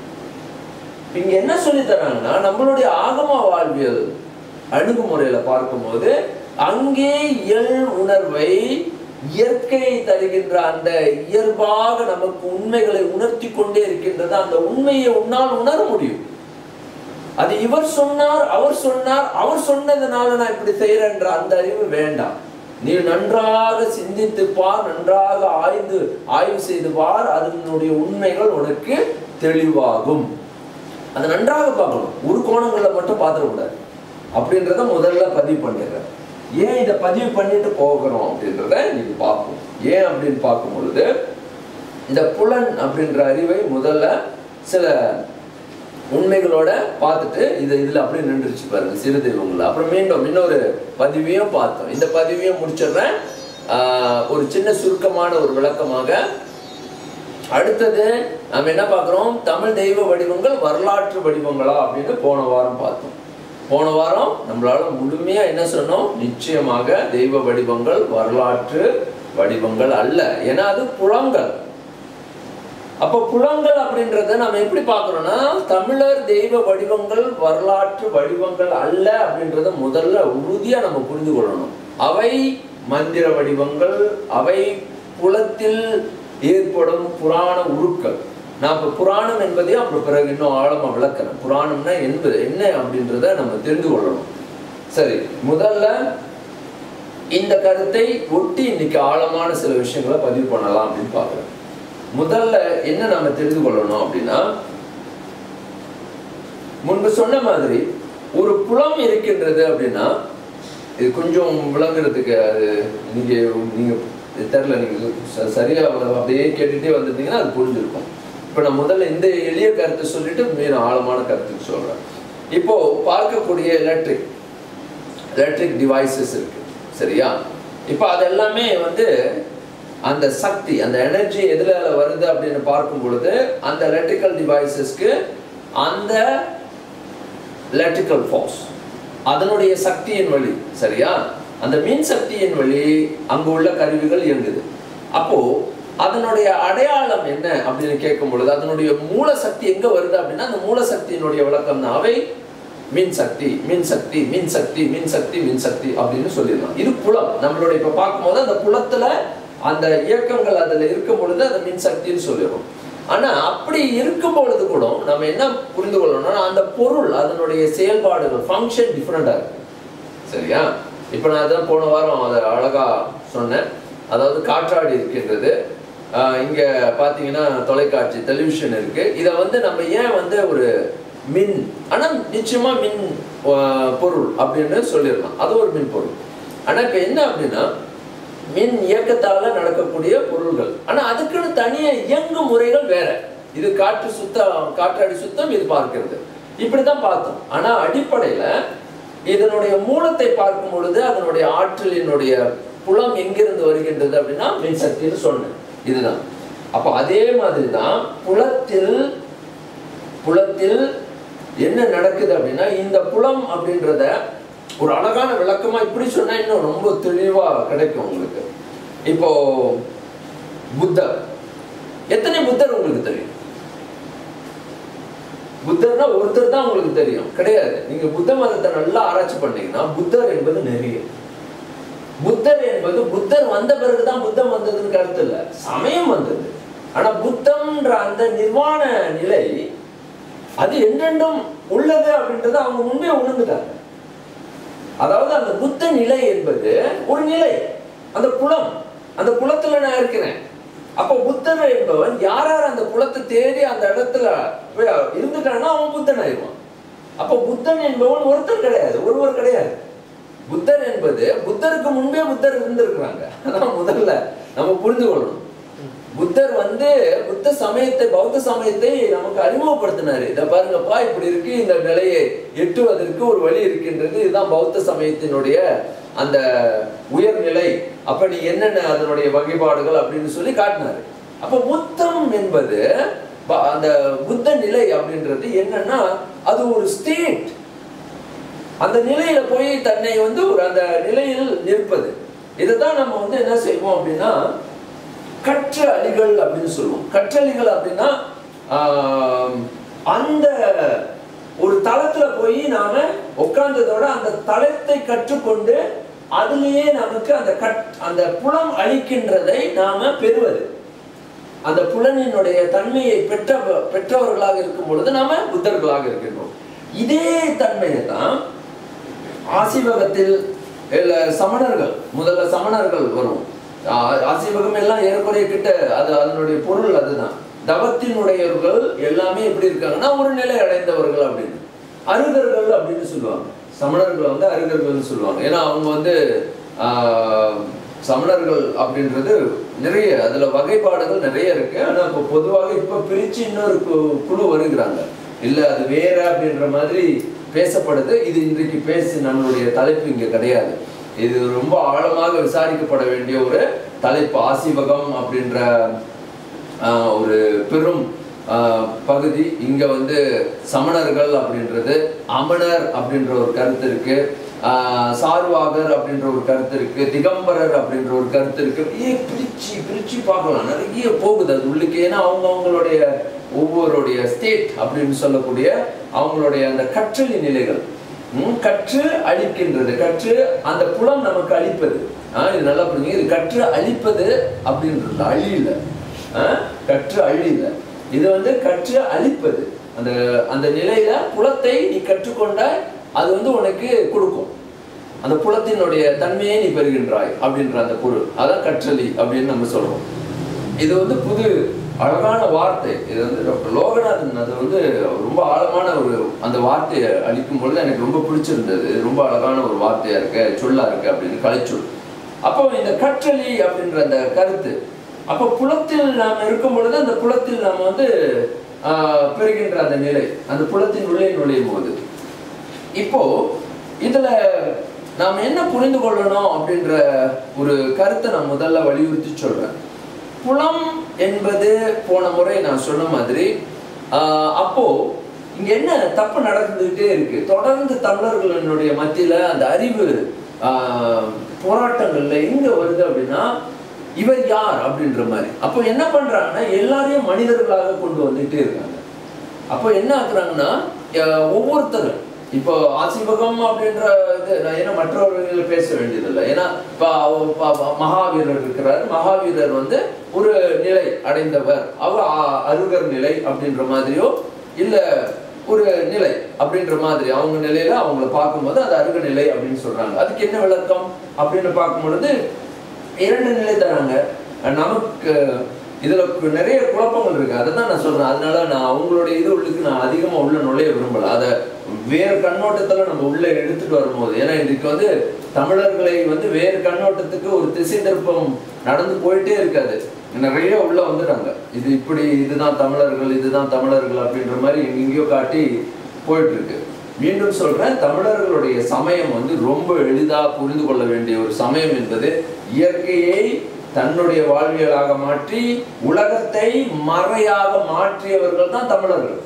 இங்க என்ன சொல்லி தராங்கன்னா நம்மளுடைய ஆகம வாழ்வியல் அணுகுமுறையில பார்க்கும்போது அங்கே இயல் உணர்வை இயற்கையை தருகின்ற அந்த இயல்பாக நமக்கு உண்மைகளை உணர்த்தி கொண்டே இருக்கின்றது அந்த உண்மையை உன்னால் உணர முடியும் அது இவர் சொன்னார் அவர் சொன்னார் அவர் சொன்னதுனால நான் இப்படி செய்யறேன்ற அந்த அறிவு வேண்டாம் நீ நன்றாக சிந்தித்து பார் நன்றாக ஆய்ந்து ஆய்வு செய்து பார் அதனுடைய உண்மைகள் உனக்கு தெளிவாகும் அதை நன்றாக பார்க்கணும் ஒரு கோணங்களில் மட்டும் பார்த்துடக்கூடாது அப்படின்றத முதல்ல பதிவு பண்ணிடுறேன் ஏன் இதை பதிவு பண்ணிட்டு போகிறோம் அப்படின்றத இன்னைக்கு பார்ப்போம் ஏன் அப்படின்னு பார்க்கும் பொழுது இந்த புலன் அப்படின்ற அறிவை முதல்ல சில உண்மைகளோட பார்த்துட்டு இது இதுல அப்படியே நின்றுச்சு பாருங்க சிறு தெய்வங்கள் அப்புறம் மீண்டும் இன்னொரு பதிவையும் பார்த்தோம் இந்த பதிவையும் முடிச்சிடுறேன் ஆஹ் ஒரு சின்ன சுருக்கமான ஒரு விளக்கமாக அடுத்தது நம்ம என்ன பார்க்குறோம் தமிழ் தெய்வ வடிவங்கள் வரலாற்று வடிவங்களா அப்படின்னு போன வாரம் பார்த்தோம் போன வாரம் நம்மளால முழுமையா என்ன சொன்னோம் நிச்சயமாக தெய்வ வடிவங்கள் வரலாற்று வடிவங்கள் அல்ல ஏன்னா அது புலங்கள் அப்போ புலங்கள் அப்படின்றத நம்ம எப்படி பார்க்கறோம்னா தமிழர் தெய்வ வடிவங்கள் வரலாற்று வடிவங்கள் அல்ல அப்படின்றத முதல்ல உறுதியா நம்ம புரிந்து கொள்ளணும் அவை மந்திர வடிவங்கள் அவை புலத்தில் ஏற்படும் புராண உருக்கள் நான் இப்போ புராணம் என்பதையும் அப்புறம் பிறகு இன்னும் ஆழமா விளக்குறேன் புராணம்னா என்பது என்ன அப்படின்றத நம்ம தெரிந்து கொள்ளணும் சரி முதல்ல இந்த கருத்தை ஒட்டி இன்னைக்கு ஆழமான சில விஷயங்களை பதிவு பண்ணலாம் அப்படின்னு பார்க்குறேன் முதல்ல என்ன நாம தெரிந்து கொள்ளணும் அப்படின்னா முன்பு சொன்ன மாதிரி ஒரு புலம் இருக்கின்றது அப்படின்னா இது கொஞ்சம் விளங்குறதுக்கு அது நீங்க நீங்க இது தெரில நீங்க ச- சரியா அப்படியே கேட்டுட்டே வந்துட்டீங்கன்னா அது புரிஞ்சிருக்கும் இப்போ நான் முதல்ல இந்த எளிய கருத்தை சொல்லிட்டு மீண்டும் ஆழமான கருத்துக்கு சொல்றேன் இப்போ பார்க்கக்கூடிய எலக்ட்ரிக் எலக்ட்ரிக் டிவைசஸ் இருக்கு சரியா இப்போ அது எல்லாமே வந்து அந்த சக்தி அந்த எனர்ஜி எதுல வருது அப்படின்னு பார்க்கும் பொழுது அந்த எலக்ட்ரிக்கல் டிவைசஸ்க்கு அந்த எலக்ட்ரிக்கல் ஃபோர்ஸ் அதனுடைய சக்தியின் வழி சரியா அந்த மின் சக்தியின் வழி அங்கு உள்ள கருவிகள் இயங்குது அப்போ அதனுடைய அடையாளம் என்ன அப்படின்னு கேட்கும் பொழுது அதனுடைய மூல சக்தி எங்க வருது அப்படின்னா அந்த மூல சக்தியினுடைய விளக்கம் தான் அவை மின் சக்தி மின் சக்தி மின் சக்தி மின் சக்தி மின் சக்தி அப்படின்னு சொல்லிடலாம் இது புலம் நம்மளுடைய இப்ப பார்க்கும்போது அந்த புலத்துல அந்த இயக்கங்கள் அதுல இருக்கும் பொழுது அந்த மின் சக்தின்னு சொல்லிடுறோம் ஆனா அப்படி இருக்கும் பொழுது கூட நம்ம என்ன புரிந்து கொள்ளணும்னா அந்த பொருள் அதனுடைய செயல்பாடுகள் ஃபங்க்ஷன் டிஃப்ரெண்டா இருக்கு சரியா இப்போ நான் அதான் போன வாரம் அதை அழகா சொன்னேன் அதாவது காற்றாடி இருக்கின்றது ஆஹ் இங்க பாத்தீங்கன்னா தொலைக்காட்சி டெலிவிஷன் இருக்கு இதை வந்து நம்ம ஏன் வந்து ஒரு மின் ஆனா நிச்சயமா மின் ஆஹ் பொருள் அப்படின்னு சொல்லிடலாம் அது ஒரு மின் பொருள் ஆனா இப்ப என்ன அப்படின்னா மின் இயக்கத்தால நடக்கக்கூடிய பொருள்கள் ஆனா அதுக்குன்னு தனியா இயங்கும் முறைகள் வேற இது காற்று சுத்தம் காற்றாடி சுத்தம் இது பார்க்கிறது இப்படிதான் பார்த்தோம் ஆனா அடிப்படையில இதனுடைய மூலத்தை பார்க்கும் பொழுது அதனுடைய ஆற்றலினுடைய புலம் எங்கிருந்து வருகின்றது அப்படின்னா மின்சக்தின்னு சொன்னேன் இதுதான் அப்ப அதே மாதிரி தான் புலத்தில் புலத்தில் என்ன நடக்குது அப்படின்னா இந்த புலம் அப்படின்றத ஒரு அழகான விளக்கமா இப்படி சொன்னா இன்னும் ரொம்ப தெளிவா கிடைக்கும் உங்களுக்கு இப்போ புத்தர் எத்தனை புத்தர் உங்களுக்கு தெரியும் புத்தர்னா ஒருத்தர் தான் உங்களுக்கு தெரியும் கிடையாது நீங்க புத்த மதத்தை நல்லா ஆராய்ச்சி பண்ணீங்கன்னா புத்தர் என்பது நிறைய புத்தர் என்பது புத்தர் வந்த பிறகுதான் புத்தம் வந்ததுன்னு கருத்து இல்ல சமயம் வந்தது ஆனா புத்தம்ன்ற அந்த நிர்வாண நிலை அது என்றென்றும் உள்ளது அப்படின்றத அவங்க முன்பே உணர்ந்துட்டாங்க அதாவது அந்த புத்த நிலை என்பது ஒரு நிலை அந்த குலம் அந்த குலத்துல நான் இருக்கிறேன் அப்போ புத்தர் என்பவன் யார் யார் அந்த குலத்தை தேடி அந்த இடத்துல போய் இருந்துட்டான்னா அவன் புத்தன் ஆயிடுவான் அப்போ புத்தன் என்பவன் ஒருத்தர் கிடையாது ஒருவர் கிடையாது புத்தர் என்பது புத்தருக்கு முன்பே புத்தர் இருந்திருக்கிறாங்க அதான் முதல்ல நம்ம புரிந்து கொள்ளணும் புத்தர் வந்து புத்த சமயத்தை பௌத்த சமயத்தை நமக்கு அறிமுகப்படுத்தினாரு இத பாருங்கப்பா இப்படி இருக்கு இந்த நிலையை எட்டுவதற்கு ஒரு வழி இருக்கின்றது இதுதான் பௌத்த சமயத்தினுடைய அந்த உயர்நிலை அப்ப நீ என்னென்ன அதனுடைய வகைப்பாடுகள் அப்படின்னு சொல்லி காட்டினாரு அப்ப புத்தம் என்பது ப- அந்த புத்த நிலை அப்படின்றது என்னன்னா அது ஒரு ஸ்டேட் அந்த நிலையில போய் தன்னை வந்து ஒரு அந்த நிலையில் நிற்பது இதைதான் நம்ம வந்து என்ன செய்வோம் அப்படின்னா கற்ற அலிகள் அப்படின்னு சொல்லுவோம் கற்றலிகள் அப்படின்னா ஆம், அந்த ஒரு தளத்துல போய் நாம உட்கார்ந்ததோட அந்த தளத்தை கற்றுக்கொண்டு அதுலயே நமக்கு அந்த கட் அந்த புலம் அளிக்கின்றதை நாம பெறுவது அந்த புலனினுடைய தன்மையை பெற்ற பெற்றவர்களாக இருக்கும் பொழுது நாம புத்தர்களாக இருக்கின்றோம் இதே தன்மையை தான் ஆசிவகத்தில் இல்ல சமணர்கள் முதல்ல சமணர்கள் வரும் ஆ- ஆசீவகம் எல்லாம் ஏறக்குறைய கிட்ட அது அதனுடைய பொருள் அதுதான் தவத்தினுடையவர்கள் எல்லாமே எப்படி இருக்காங்கன்னா ஒரு நிலை அடைந்தவர்கள் அப்படின்னு அருகர்கள் அப்படின்னு சொல்லுவாங்க சமணர்கள் வந்து அருகர்கள்னு சொல்லுவாங்க ஏன்னா அவங்க வந்து ஆஹ், சமணர்கள் அப்படின்றது நிறைய அதுல வகைப்பாடுகள் நிறைய இருக்கு ஆனா இப்போ பொதுவாக இப்ப பிரிச்சு இன்னொரு கு- குழு வருகிறாங்க இல்ல அது வேற அப்படின்ற மாதிரி பேசப்படுது இது இன்றைக்கு பேசு நம்மளுடைய தலைப்பு இங்க கிடையாது இது ரொம்ப ஆழமாக விசாரிக்கப்பட வேண்டிய ஒரு தலைப்பு ஆசிவகம் அப்படின்ற ஆஹ், ஒரு பெரும் ஆஹ், பகுதி இங்க வந்து சமணர்கள் அப்படின்றது அமணர் அப்படின்ற ஒரு கருத்து இருக்கு ஆஹ், சார்வாகர் அப்படின்ற ஒரு கருத்து இருக்கு திகம்பரர் அப்படின்ற ஒரு கருத்து இருக்கு ஏ பிரிச்சு பிரிச்சு பார்க்கலாம் நிறைய போகுது அது உள்ளுக்கு ஏன்னா அவங்க அவங்களுடைய ஒவ்வொருடைய ஸ்டேட் அப்படின்னு சொல்லக்கூடிய அவங்களுடைய அந்த கற்றலி நிலைகள் ம், கற்று அழிக்கின்றது கற்று அந்த புலம் நமக்கு அழிப்பது ஆஹ் இது நல்லா புரிஞ்சுங்க இது கற்று அழிப்பது அப்படின்றது அழி இல்ல ஆஹ் கற்று அழி இல்ல இது வந்து கற்று அழிப்பது அந்த அந்த நிலையில புலத்தை நீ கற்றுக்கொண்ட அது வந்து உனக்கு கொடுக்கும் அந்த புலத்தினுடைய தன்மையை நீ பெறுகின்றாய் அப்படின்ற அந்த பொருள் அதான் கற்றலி அப்படின்னு நம்ம சொல்றோம் இது வந்து புது அழகான வார்த்தை இது வந்து டாக்டர் லோகநாதன் அது வந்து ரொம்ப ஆழமான ஒரு அந்த வார்த்தையை அளிக்கும் பொழுது எனக்கு ரொம்ப பிடிச்சிருந்தது ரொம்ப அழகான ஒரு வார்த்தையா இருக்கு சொல்லா இருக்கு அப்படின்னு கலைச்சொல் அப்போ இந்த கற்றலி அப்படின்ற அந்த கருத்து அப்போ புலத்தில் நாம் இருக்கும் பொழுது அந்த புலத்தில் நாம் வந்து ஆஹ், பெறுகின்ற அந்த நிலை அந்த புலத்தின் உள்ளே நுழையும் போது இப்போ இதுல நாம் என்ன புரிந்து கொள்ளணும் அப்படின்ற ஒரு கருத்தை நான் முதல்ல வலியுறுத்தி சொல்றேன் புலம் என்பது போன முறை நான் சொன்ன மாதிரி ஆஹ், அப்போ இங்க என்ன தப்பு நடந்துகிட்டே இருக்கு தொடர்ந்து தமிழர்களினுடைய மத்தியில அந்த அறிவு ஆஹ், போராட்டங்கள்ல எங்க வருது அப்படின்னா இவர் யார் அப்படின்ற மாதிரி அப்போ என்ன பண்றாங்கன்னா எல்லாரையும் மனிதர்களாக கொண்டு வந்துட்டே இருக்காங்க அப்போ என்ன ஆக்குறாங்கன்னா அஹ், ஒவ்வொருத்தரும் இப்போ ஆசிவகம் அப்படின்ற இது நான் ஏன்னா மற்றவர்கள் பேச வேண்டியதில்லை ஏன்னா இப்போ அவ- ப- ப- மகாவீரர் இருக்கிறார் மகாவீரர் வந்து ஒரு நிலை அடைந்தவர் அவர் அ- அருகர் நிலை அப்படின்ற மாதிரியோ இல்ல ஒரு நிலை அப்படின்ற மாதிரி அவங்க நிலையில அவங்கள பார்க்கும்போது அது அருக நிலை அப்படின்னு சொல்றாங்க அதுக்கு என்ன விளக்கம் அப்படின்னு பார்க்கும் பொழுது இரண்டு நிலை தராங்க நமக்கு இதுல கு- நிறைய குழப்பங்கள் இருக்கு அதை தான் நான் சொல்றேன் அதனால நான் அவங்களுடைய இது உள்ளுக்கு நான் அதிகமா உள்ள நுழைய விரும்பல அதை வேறு கண்ணோட்டத்துல நம்ம உள்ள எடுத்துட்டு வரும்போது ஏன்னா இன்னைக்கு வந்து தமிழர்களை வந்து வேறு கண்ணோட்டத்துக்கு ஒரு திசை திருப்பம் நடந்து போயிட்டே இருக்காது நிறைய உள்ள வந்துட்டாங்க இது இப்படி இதுதான் தமிழர்கள் இதுதான் தமிழர்கள் அப்படின்ற மாதிரி எங்கெங்கயோ காட்டி போயிட்டு இருக்கு மீண்டும் சொல்றேன் தமிழர்களுடைய சமயம் வந்து ரொம்ப எளிதா புரிந்து கொள்ள வேண்டிய ஒரு சமயம் என்பது இயற்கையை தன்னுடைய வாழ்வியலாக மாற்றி உலகத்தை மறையாக மாற்றியவர்கள் தான் தமிழர்கள்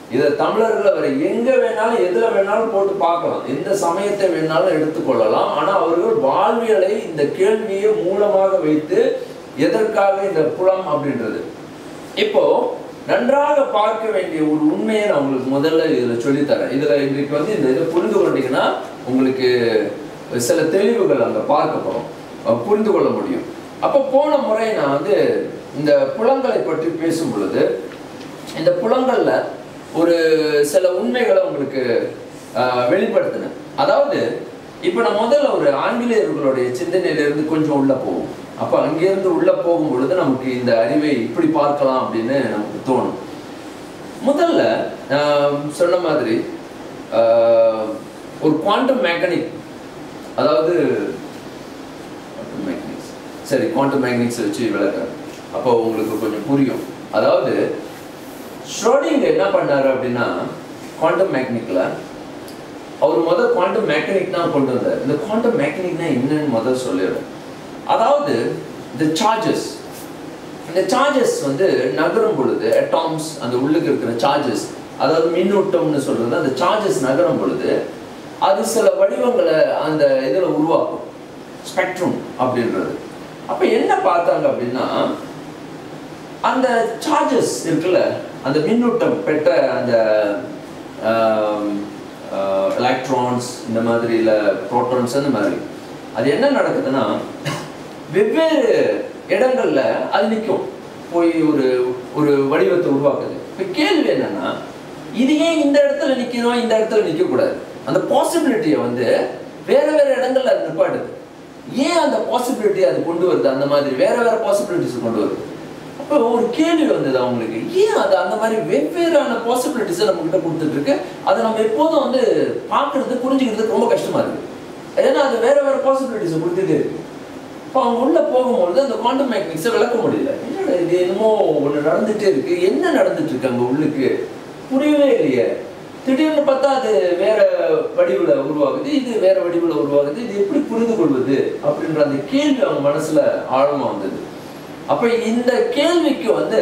இதை தமிழர்களை வரை எங்க வேணாலும் எதுல வேணாலும் போட்டு பார்க்கலாம் எந்த சமயத்தை வேணாலும் எடுத்துக்கொள்ளலாம் ஆனா அவர்கள் வாழ்வியலை இந்த கேள்வியை மூலமாக வைத்து எதற்காக இந்த புலம் அப்படின்றது இப்போ நன்றாக பார்க்க வேண்டிய ஒரு உண்மையை நான் உங்களுக்கு முதல்ல இதுல சொல்லித்தரேன் இதுல இன்றைக்கு வந்து இந்த இதை புரிந்து கொண்டீங்கன்னா உங்களுக்கு சில தெளிவுகள் அங்க பார்க்கப்படும் அஹ் புரிந்து கொள்ள முடியும் அப்போ போன முறை நான் வந்து இந்த புலங்களை பற்றி பேசும் பொழுது இந்த புலங்கள்ல ஒரு சில உண்மைகளை உங்களுக்கு ஆஹ், வெளிப்படுத்தினேன் அதாவது இப்போ நான் முதல்ல ஒரு ஆங்கிலேயர்களுடைய சிந்தனையிலிருந்து கொஞ்சம் உள்ள போவோம் அப்போ அங்கிருந்து உள்ள போகும் பொழுது நமக்கு இந்த அறிவை இப்படி பார்க்கலாம் அப்படின்னு நமக்கு தோணும் முதல்ல ஆஹ், சொன்ன மாதிரி ஆஹ், ஒரு குவாண்டம் மேக்கனிக் அதாவது quantum mechanics. சரி குவாண்டம் மேக்னிக்ஸ் வச்சு விளக்குறேன் அப்போ உங்களுக்கு கொஞ்சம் புரியும் அதாவது ஷ்ரோடிங் என்ன பண்ணாரு அப்படின்னா குவாண்டம் மேக்னிக்ல அவர் முதல் குவாண்டம் மேக்கனிக் தான் கொண்டு வந்தார் இந்த குவாண்டம் மேக்கனிக்னா என்னன்னு முதல் சொல்லிடுறேன் அதாவது இந்த சார்ஜஸ் இந்த சார்ஜஸ் வந்து நகரும் பொழுது அட்டாம்ஸ் அந்த உள்ளுக்கு இருக்கிற சார்ஜஸ் அதாவது மின்னூட்டம்னு சொல்றது அந்த சார்ஜஸ் நகரும் பொழுது அது சில வடிவங்களை அந்த இதில் உருவாக்கும் ஸ்பெக்ட்ரம் அப்படின்றது அப்போ என்ன பார்த்தாங்க அப்படின்னா அந்த சார்ஜஸ் இருக்குல்ல அந்த மின்னூட்டம் பெற்ற அந்த எலக்ட்ரான்ஸ் இந்த மாதிரி இல்லை ப்ரோட்டான்ஸ் அந்த மாதிரி அது என்ன நடக்குதுன்னா வெவ்வேறு இடங்கள்ல அது நிற்கும் போய் ஒரு ஒரு வடிவத்தை உருவாக்குது இப்போ கேள்வி என்னன்னா இது ஏன் இந்த இடத்துல நிற்கணும் இந்த இடத்துல நிற்கக்கூடாது அந்த பாசிபிலிட்டியை வந்து வேற வேற இடங்கள்ல அது நிப்பாட்டுது ஏன் அந்த பாசிபிலிட்டி அது கொண்டு வருது அந்த மாதிரி வேற வேற பாசிபிலிட்டிஸ் கொண்டு வருது அப்போ ஒரு கேள்வி வந்தது அவங்களுக்கு ஏன் அது அந்த மாதிரி வெவ்வேறான பாசிபிலிட்டிஸை நம்ம கிட்ட கொடுத்துட்டு இருக்கு அதை நம்ம எப்போதும் வந்து பார்க்கறது புரிஞ்சுக்கிறதுக்கு ரொம்ப கஷ்டமா இருக்கு ஏன்னா அது வேற வேற பாசிபிலிட்டிஸை கொடுத்துட்டே இருக்கு இப்போ அவங்க உள்ள போகும்பொழுது அந்த குவாண்டம் மேக்னிக்ஸை விளக்க முடியல என்னடா இது என்னமோ ஒன்று நடந்துட்டே இருக்கு என்ன நடந்துட்டு இருக்கு அங்க உள்ளுக்கு புரியவே இல்லையே திடீர்னு பார்த்தா அது வேற வடிவுல உருவாகுது இது வேற வடிவுல உருவாகுது இது எப்படி புரிந்து கொள்வது அப்படின்ற அந்த கேள்வி அவங்க மனசுல ஆழமா வந்தது அப்ப இந்த கேள்விக்கு வந்து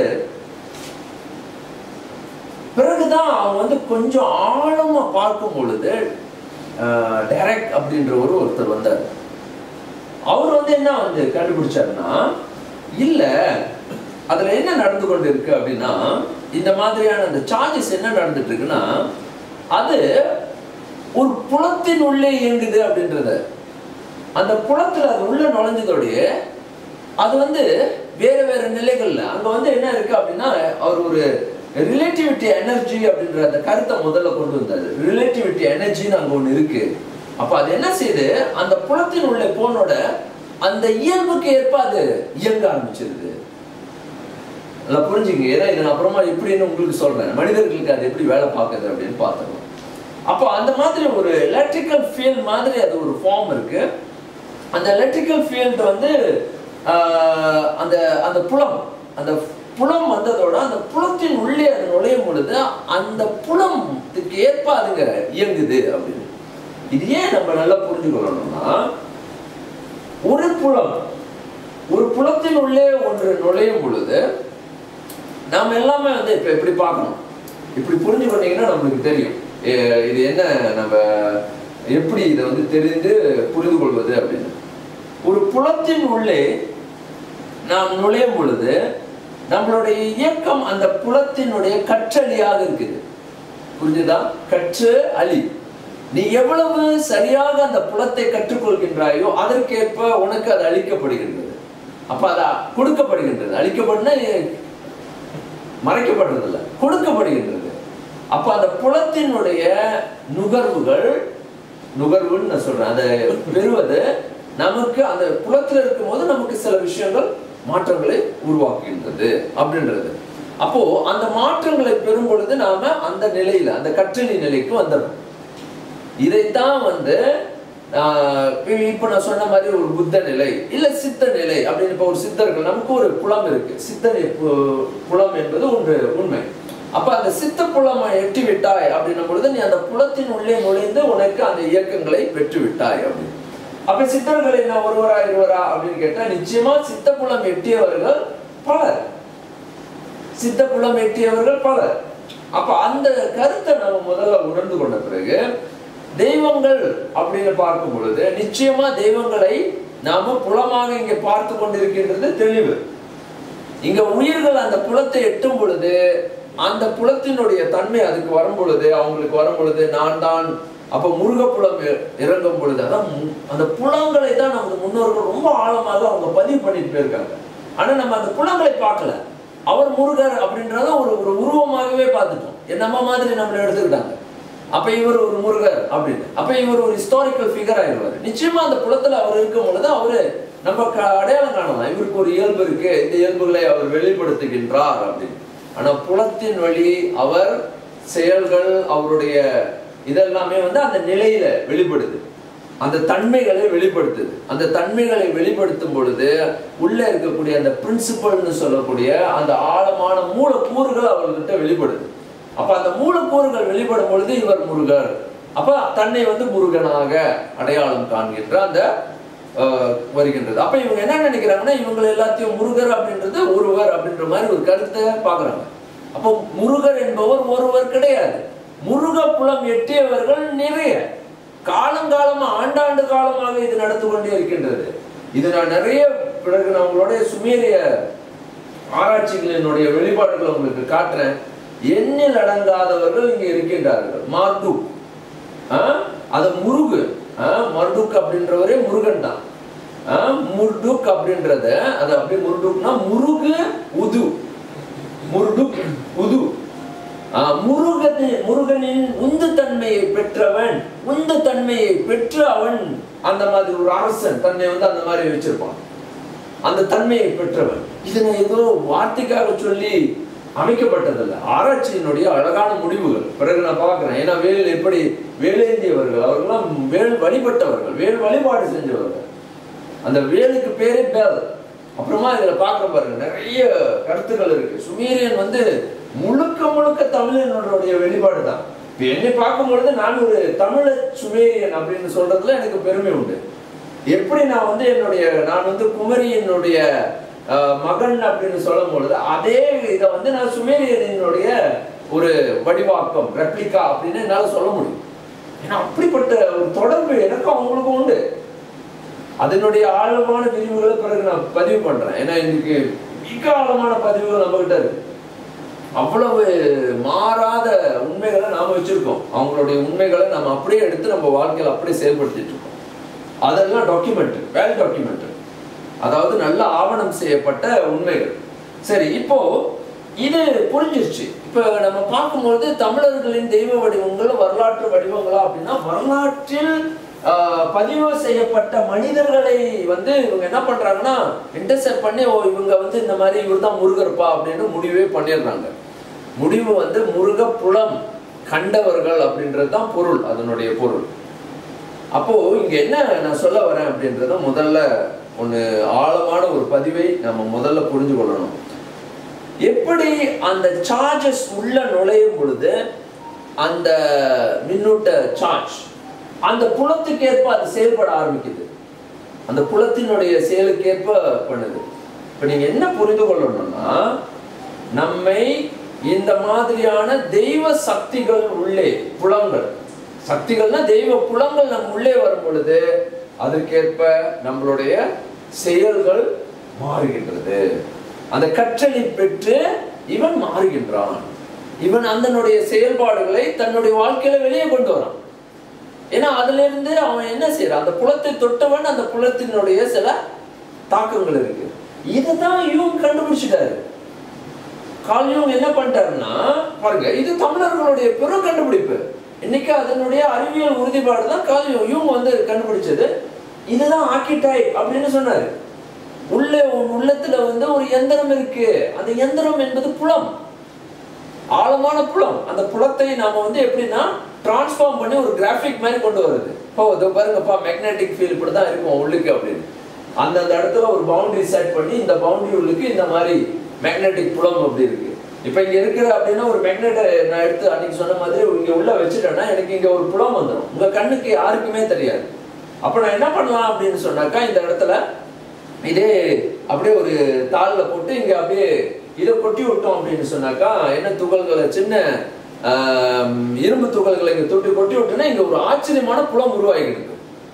பிறகுதான் அவங்க வந்து கொஞ்சம் ஆழமா பார்க்கும் பொழுது டைரக்ட் அப்படின்ற ஒரு ஒருத்தர் வந்தார் அவர் வந்து என்ன வந்து கண்டுபிடிச்சாருன்னா இல்ல அதுல என்ன நடந்து கொண்டு இருக்கு அப்படின்னா இந்த மாதிரியான அந்த சார்ஜஸ் என்ன நடந்துட்டு இருக்குன்னா அது ஒரு புலத்தின் உள்ளே இயங்குது அப்படின்றத அந்த புலத்துல அது உள்ள நுழைஞ்சதோடைய அது வந்து வேற வேற நிலைகள்ல அங்க வந்து என்ன இருக்கு அப்படின்னா அவர் ஒரு ரிலேட்டிவிட்டி எனர்ஜி அப்படின்ற அந்த கருத்தை முதல்ல கொண்டு வந்தாரு ரிலேட்டிவிட்டி எனர்ஜின்னு அங்க ஒண்ணு இருக்கு அப்ப அது என்ன செய்யுது அந்த புலத்தின் உள்ள போனோட அந்த இயல்புக்கு ஏற்ப அது இயங்க ஆரம்பிச்சிருது நல்லா புரிஞ்சுங்க ஏன்னா இதை நான் அப்புறமா எப்படின்னு உங்களுக்கு சொல்றேன் மனிதர்களுக்கு அது எப்படி வேலை பார்க்குது அப்படின்னு பார்த்தோம் அப்போ அந்த மாதிரி ஒரு எலக்ட்ரிக்கல் ஃபீல்ட் மாதிரி அது ஒரு ஃபார்ம் இருக்கு அந்த எலக்ட்ரிக்கல் ஃபீல்டு வந்து ஆஹ், அந்த அந்த புலம் அந்த புலம் வந்ததோட அந்த புலத்தின் உள்ளே அது நுழையும் பொழுது அந்த புலத்துக்கு ஏற்ப அதுங்க இயங்குது அப்படின்னு இது ஏன் நம்ம நல்லா புரிஞ்சுக்கொள்ளணும்னா ஒரு புலம் ஒரு புலத்தின் உள்ளே ஒன்று நுழையும் பொழுது நாம எல்லாமே வந்து இப்ப எப்படி பார்க்கணும் இப்படி புரிஞ்சு பண்ணீங்கன்னா நம்மளுக்கு தெரியும் எ- இது என்ன நம்ம எப்படி இதை வந்து தெரிந்து புரிந்து கொள்வது அப்படின்னு ஒரு புலத்தின் உள்ளே நாம் நுழையும் பொழுது நம்மளுடைய இயக்கம் அந்த புலத்தினுடைய கற்றலியாக இருக்குது புரிஞ்சுதா கற்று அழி நீ எவ்வளவு சரியாக அந்த புலத்தை கற்றுக்கொள்கின்றாயோ அதற்கேற்ப உனக்கு அது அளிக்கப்படுகின்றது அப்ப அது கொடுக்கப்படுகின்றது அளிக்கப்படுனா மறைக்கப்படுறதில்ல கொடுக்கப்படுகின்றது அப்ப அந்த புலத்தினுடைய நுகர்வுகள் நுகர்வுன்னு நான் சொல்றேன் அதை பெறுவது நமக்கு அந்த புலத்தில் இருக்கும்போது நமக்கு சில விஷயங்கள் மாற்றங்களை உருவாக்குகின்றது அப்படின்றது அப்போ அந்த மாற்றங்களை பெறும் பொழுது நாம அந்த நிலையில அந்த கற்றலி நிலைக்கு வந்துடும் இதைத்தான் வந்து ஆஹ், இப்ப இப்ப நான் சொன்ன மாதிரி ஒரு புத்த நிலை இல்ல சித்த நிலை அப்படின்னு இப்ப ஒரு சித்தர்கள் நமக்கு ஒரு புலம் இருக்கு சித்த நி- பு- புலம் என்பது ஒன்று உண்மை அப்ப அந்த சித்த புலம் எட்டி விட்டாய் அப்படின்னும் பொழுது நீ அந்த புலத்தின் உள்ளே நுழைந்து உனக்கு அந்த இயக்கங்களை பெற்று விட்டாய் அப்படின்னு அப்ப சித்தர்கள் என்ன ஒருவரா இருவரா அப்படின்னு கேட்டா நிச்சயமா சித்த புலம் எட்டியவர்கள் பலர் சித்த புலம் எட்டியவர்கள் பலர் அப்ப அந்த கருத்தை நம்ம முதல்ல உணர்ந்து கொண்ட பிறகு தெய்வங்கள் அப்படின்னு பார்க்கும் பொழுது நிச்சயமா தெய்வங்களை நாம புலமாக இங்கே பார்த்து கொண்டிருக்கின்றது தெளிவு இங்க உயிர்கள் அந்த புலத்தை எட்டும் பொழுது அந்த புலத்தினுடைய தன்மை அதுக்கு வரும் பொழுது அவங்களுக்கு வரும் பொழுது நான் தான் அப்ப முருகப்புலம் இ- இறங்கும் பொழுது அதான் மு- அந்த புலங்களை தான் நமது முன்னோர்கள் ரொம்ப ஆழமாக அவங்க பதிவு பண்ணிட்டு போயிருக்காங்க ஆனா நம்ம அந்த புலங்களை பார்க்கல அவர் முருகர் அப்படின்றத ஒரு ஒரு உருவமாகவே பார்த்துட்டோம் நம்ம மாதிரி நம்மளை எடுத்துக்கிட்டாங்க அப்ப இவர் ஒரு முருகர் அப்படின்னு அப்ப இவர் ஒரு ஹிஸ்டாரிக்கல் ஃபிகர் ஆயிடுவார் நிச்சயமா அந்த புலத்துல அவர் இருக்கும் பொழுது அவரு நம்ம க- அடையாளம் காணலாம் இவருக்கு ஒரு இயல்பு இருக்கு இந்த இயல்புகளை அவர் வெளிப்படுத்துகின்றார் அப்படின்னு ஆனா புலத்தின் வழி அவர் செயல்கள் அவருடைய இதெல்லாமே வந்து அந்த நிலையில வெளிப்படுது அந்த தன்மைகளை வெளிப்படுத்துது அந்த தன்மைகளை வெளிப்படுத்தும் பொழுது உள்ள இருக்கக்கூடிய அந்த பிரின்சிபல்னு சொல்லக்கூடிய அந்த ஆழமான மூலக்கூறுகள் அவர்கிட்ட வெளிப்படுது அப்ப அந்த மூலக்கூறுகள் வெளிப்படும் பொழுது இவர் முருகர் அப்ப தன்னை வந்து முருகனாக அடையாளம் காண்கின்ற அந்த அஹ், வருகின்றது அப்ப இவங்க என்ன நினைக்கிறாங்கன்னா இவங்க எல்லாத்தையும் முருகர் அப்படின்றது ஒருவர் அப்படின்ற மாதிரி ஒரு கருத்தை பார்க்கறாங்க அப்போ முருகர் என்பவர் ஒருவர் கிடையாது முருக புலம் எட்டியவர்கள் நிறைய காலங்காலமா ஆண்டாண்டு காலமாக இது நடந்து கொண்டே இருக்கின்றது இது நான் நிறைய பிறகு நான் உங்களுடைய சுமேரிய ஆராய்ச்சிகளினுடைய வெளிப்பாடுகளை உங்களுக்கு காட்டுறேன் எண்ணில் அடங்காதவர்கள் இங்க இருக்கின்றார்கள் மார்டு அது முருகு ஆ, மர்டுக் அப்படின்றவரே முருகன் தான் ஆ, முர்டுக் அப்படின்றத அது அப்படியே முருடுக்னா முருகு உது முருடுக் உது ஆ, முருகன் முருகனின் உந்து தன்மையை பெற்றவன் உந்து தன்மையை பெற்று அவன் அந்த மாதிரி ஒரு அரசன் தன்னை வந்து அந்த மாதிரி வச்சிருப்பான் அந்த தன்மையை பெற்றவன் இது நான் ஏதோ வார்த்தைக்காக சொல்லி அமைக்கப்பட்டதல்ல ஆராய்ச்சியினுடைய அழகான முடிவுகள் பிறகு நான் பார்க்கிறேன் ஏன்னா வேல் எப்படி வேலேந்தியவர்கள் அவர்கள்லாம் வேல் வழிபட்டவர்கள் வேல் வழிபாடு செஞ்சவர்கள் அந்த வேலுக்கு பேரே பேல் அப்புறமா இதுல பார்க்க பாருங்க நிறைய கருத்துக்கள் இருக்கு சுமீரியன் வந்து முழுக்க முழுக்க தமிழனுடைய வெளிப்பாடு தான் இப்ப என்னை பார்க்கும் பொழுது நான் ஒரு தமிழ சுமேரியன் அப்படின்னு சொல்றதுல எனக்கு பெருமை உண்டு எப்படி நான் வந்து என்னுடைய நான் வந்து குமரியனுடைய அஹ், மகன் அப்படின்னு சொல்லும் பொழுது அதே இதை வந்து நான் சுமேரியனுடைய ஒரு வடிவாக்கம் ரெப்ளிகா அப்படின்னு என்னால சொல்ல முடியும் ஏன்னா அப்படிப்பட்ட ஒரு தொடர்பு எனக்கும் அவங்களுக்கும் உண்டு அதனுடைய ஆழமான விரிவுகளை பிறகு நான் பதிவு பண்றேன் ஏன்னா இன்னைக்கு மிக ஆழமான பதிவுகள் நம்ம கிட்ட இருக்கு அவ்வளவு மாறாத உண்மைகளை நாம வச்சிருக்கோம் அவங்களுடைய உண்மைகளை நம்ம அப்படியே எடுத்து நம்ம வாழ்க்கையில அப்படியே செயல்படுத்திட்டு இருக்கோம் அதெல்லாம் டாக்குமெண்ட் வேல் டாக்குமெண்ட் அதாவது நல்ல ஆவணம் செய்யப்பட்ட உண்மைகள் சரி இப்போ இது புரிஞ்சிருச்சு இப்போ நம்ம பார்க்கும்பொழுது தமிழர்களின் தெய்வ வடிவங்கள் வரலாற்று வடிவங்களா அப்படின்னா வரலாற்றில் ஆஹ், பதிவு செய்யப்பட்ட மனிதர்களை வந்து இவங்க என்ன பண்றாங்கன்னா இன்டர்செப்ட் பண்ணி ஓ இவங்க வந்து இந்த மாதிரி இவர் தான் முருகர்ப்பா அப்படின்னு முடிவே பண்ணிடுறாங்க முடிவு வந்து முருக புலம் கண்டவர்கள் அப்படின்றது தான் பொருள் அதனுடைய பொருள் அப்போ இங்க என்ன நான் சொல்ல வரேன் அப்படின்றத முதல்ல ஒண்ணு ஆழமான ஒரு பதிவை நம்ம முதல்ல புரிஞ்சு கொள்ளணும் எப்படி அந்த சார்ஜஸ் உள்ள நுழையும் பொழுது அந்த மின்னூட்ட சார்ஜ் அந்த புலத்துக்கேற்ப அது செயல்பட ஆரம்பிக்குது அந்த புலத்தினுடைய செயலுக்கேற்ப பண்ணுது இப்ப நீங்க என்ன புரிந்து கொள்ளணும்னா நம்மை இந்த மாதிரியான தெய்வ சக்திகள் உள்ளே புலங்கள் சக்திகள்னா தெய்வ புலங்கள் நம் உள்ளே வரும் பொழுது அதற்கேற்ப நம்மளுடைய செயல்கள் மாறுகின்றது அந்த கற்றலை பெற்று இவன் மாறுகின்றான் இவன் அதனுடைய செயல்பாடுகளை தன்னுடைய வாழ்க்கையில வெளியே கொண்டு வரான் ஏன்னா அதுல இருந்து அவன் என்ன செய்யறான் அந்த புலத்தை தொட்டவன் அந்த புலத்தினுடைய சில தாக்கங்கள் இருக்கு இதுதான் யூங் கண்டுபிடிச்சிட்டாரு கால் யூங் என்ன பண்ணிட்டாருன்னா பாருங்க இது தமிழர்களுடைய பெரும் கண்டுபிடிப்பு இன்னைக்கு அதனுடைய அறிவியல் உறுதிப்பாடு தான் கால் யூங் யூங் வந்து கண்டுபிடிச்சது இதுதான் ஆக்கிட்டாய் அப்படின்னு சொன்னாரு உள்ளே உன் உள்ளத்துல வந்து ஒரு எந்திரம் இருக்கு அந்த எந்திரம் என்பது புலம் ஆழமான புலம் அந்த புலத்தை நாம வந்து எப்படின்னா டிரான்ஸ்ஃபார்ம் பண்ணி ஒரு கிராஃபிக் மாதிரி கொண்டு வருது ஓ இதோ பாருங்கப்பா மேக்னெட்டிக் ஃபீல்ட் இப்படி தான் இருக்கும் உள்ளுக்கு அப்படின்னு அந்தந்த இடத்துல ஒரு பவுண்டரி செட் பண்ணி இந்த பவுண்டரி உள்ளுக்கு இந்த மாதிரி மேக்னெட்டிக் புலம் அப்படி இருக்கு இப்போ இங்க இருக்கிற அப்படின்னா ஒரு மேக்னெட்டை நான் எடுத்து அன்னைக்கு சொன்ன மாதிரி இங்க உள்ள வச்சுட்டேன்னா எனக்கு இங்க ஒரு புலம் வந்துடும் உங்க கண்ணுக்கு யாருக்குமே தெரியாது அப்ப நான் என்ன பண்ணலாம் அப்படின்னு சொன்னாக்கா இந்த இடத்துல இதே அப்படியே ஒரு தாளில் போட்டு இங்க அப்படியே இதை கொட்டி விட்டோம் அப்படின்னு சொன்னாக்கா என்ன துகள்களை சின்ன ஆஹ், இரும்பு துகள்களை இங்க தொட்டி கொட்டி விட்டோன்னா இங்க ஒரு ஆச்சரியமான புலம் உருவாகிட்டு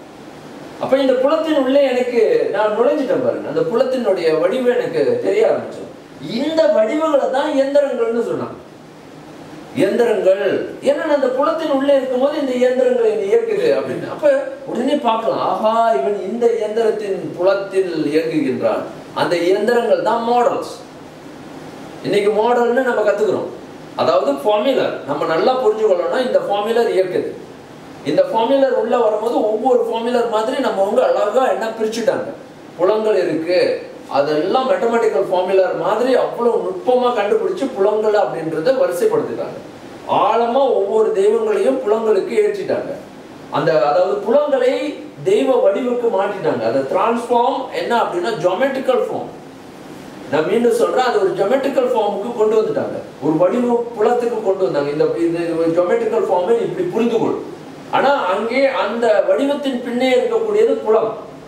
அப்ப இந்த புலத்தின் உள்ளே எனக்கு நான் நுழைஞ்சிட்டேன் பாருங்க அந்த புலத்தினுடைய வடிவு எனக்கு தெரிய ஆரம்பிச்சது இந்த வடிவுகளை தான் இயந்திரங்கள்னு சொன்னாங்க இயந்திரங்கள் ஏன்னா அந்த புலத்தின் உள்ளே இருக்கும்போது இந்த இயந்திரங்களை இது இயக்குது அப்படின்னு அப்ப உடனே பார்க்கலாம் ஆஹா இவன் இந்த இயந்திரத்தின் புலத்தில் இயங்குகின்றான் அந்த இயந்திரங்கள் தான் மாடல்ஸ் இன்னைக்கு மாடல்னு நம்ம கத்துக்கிறோம் அதாவது ஃபார்முலர் நம்ம நல்லா புரிஞ்சுக்கொள்ளணும்னா இந்த ஃபார்முலர் இயக்குது இந்த ஃபார்முலர் உள்ள வரும்போது ஒவ்வொரு ஃபார்முலர் மாதிரி நம்ம வந்து அழகா என்ன பிரிச்சுட்டாங்க புலங்கள் இருக்கு அதெல்லாம் மெத்தமெட்டிக்கல் ஃபார்முலர் மாதிரி அவ்வளவு நுட்பமா கண்டுபிடிச்சு புலங்கள் அப்படின்றத வரிசைப்படுத்திட்டாங்க ஆழமா ஒவ்வொரு தெய்வங்களையும் புலங்களுக்கு ஏற்றிட்டாங்க அந்த அதாவது புலங்களை தெய்வ வடிவுக்கு மாற்றிட்டாங்க அதை டிரான்ஸ்ஃபார்ம் என்ன அப்படின்னா ஜொமெட்ரிக்கல் ஃபார்ம் நான் மீண்டும் சொல்றேன் அது ஒரு ஜொமெட்ரிக்கல் ஃபார்முக்கு கொண்டு வந்துட்டாங்க ஒரு வடிவ புலத்துக்கு கொண்டு வந்தாங்க இந்த இது ஜொமெட்ரிக்கல் ஃபார்மை இப்படி புரிந்து கொள் ஆனா அங்கே அந்த வடிவத்தின் பின்னே இருக்கக்கூடியது புலம்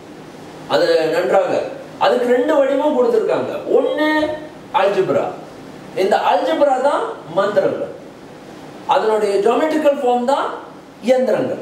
அது நன்றாக அதுக்கு ரெண்டு வடிவம் கொடுத்திருக்காங்க ஒண்ணு அல்ஜிப்ரா இந்த அல்ஜிப்ரா தான் மந்திரங்கள் அதனுடைய ஜொமெட்ரிக்கல் ஃபார்ம் தான் இயந்திரங்கள்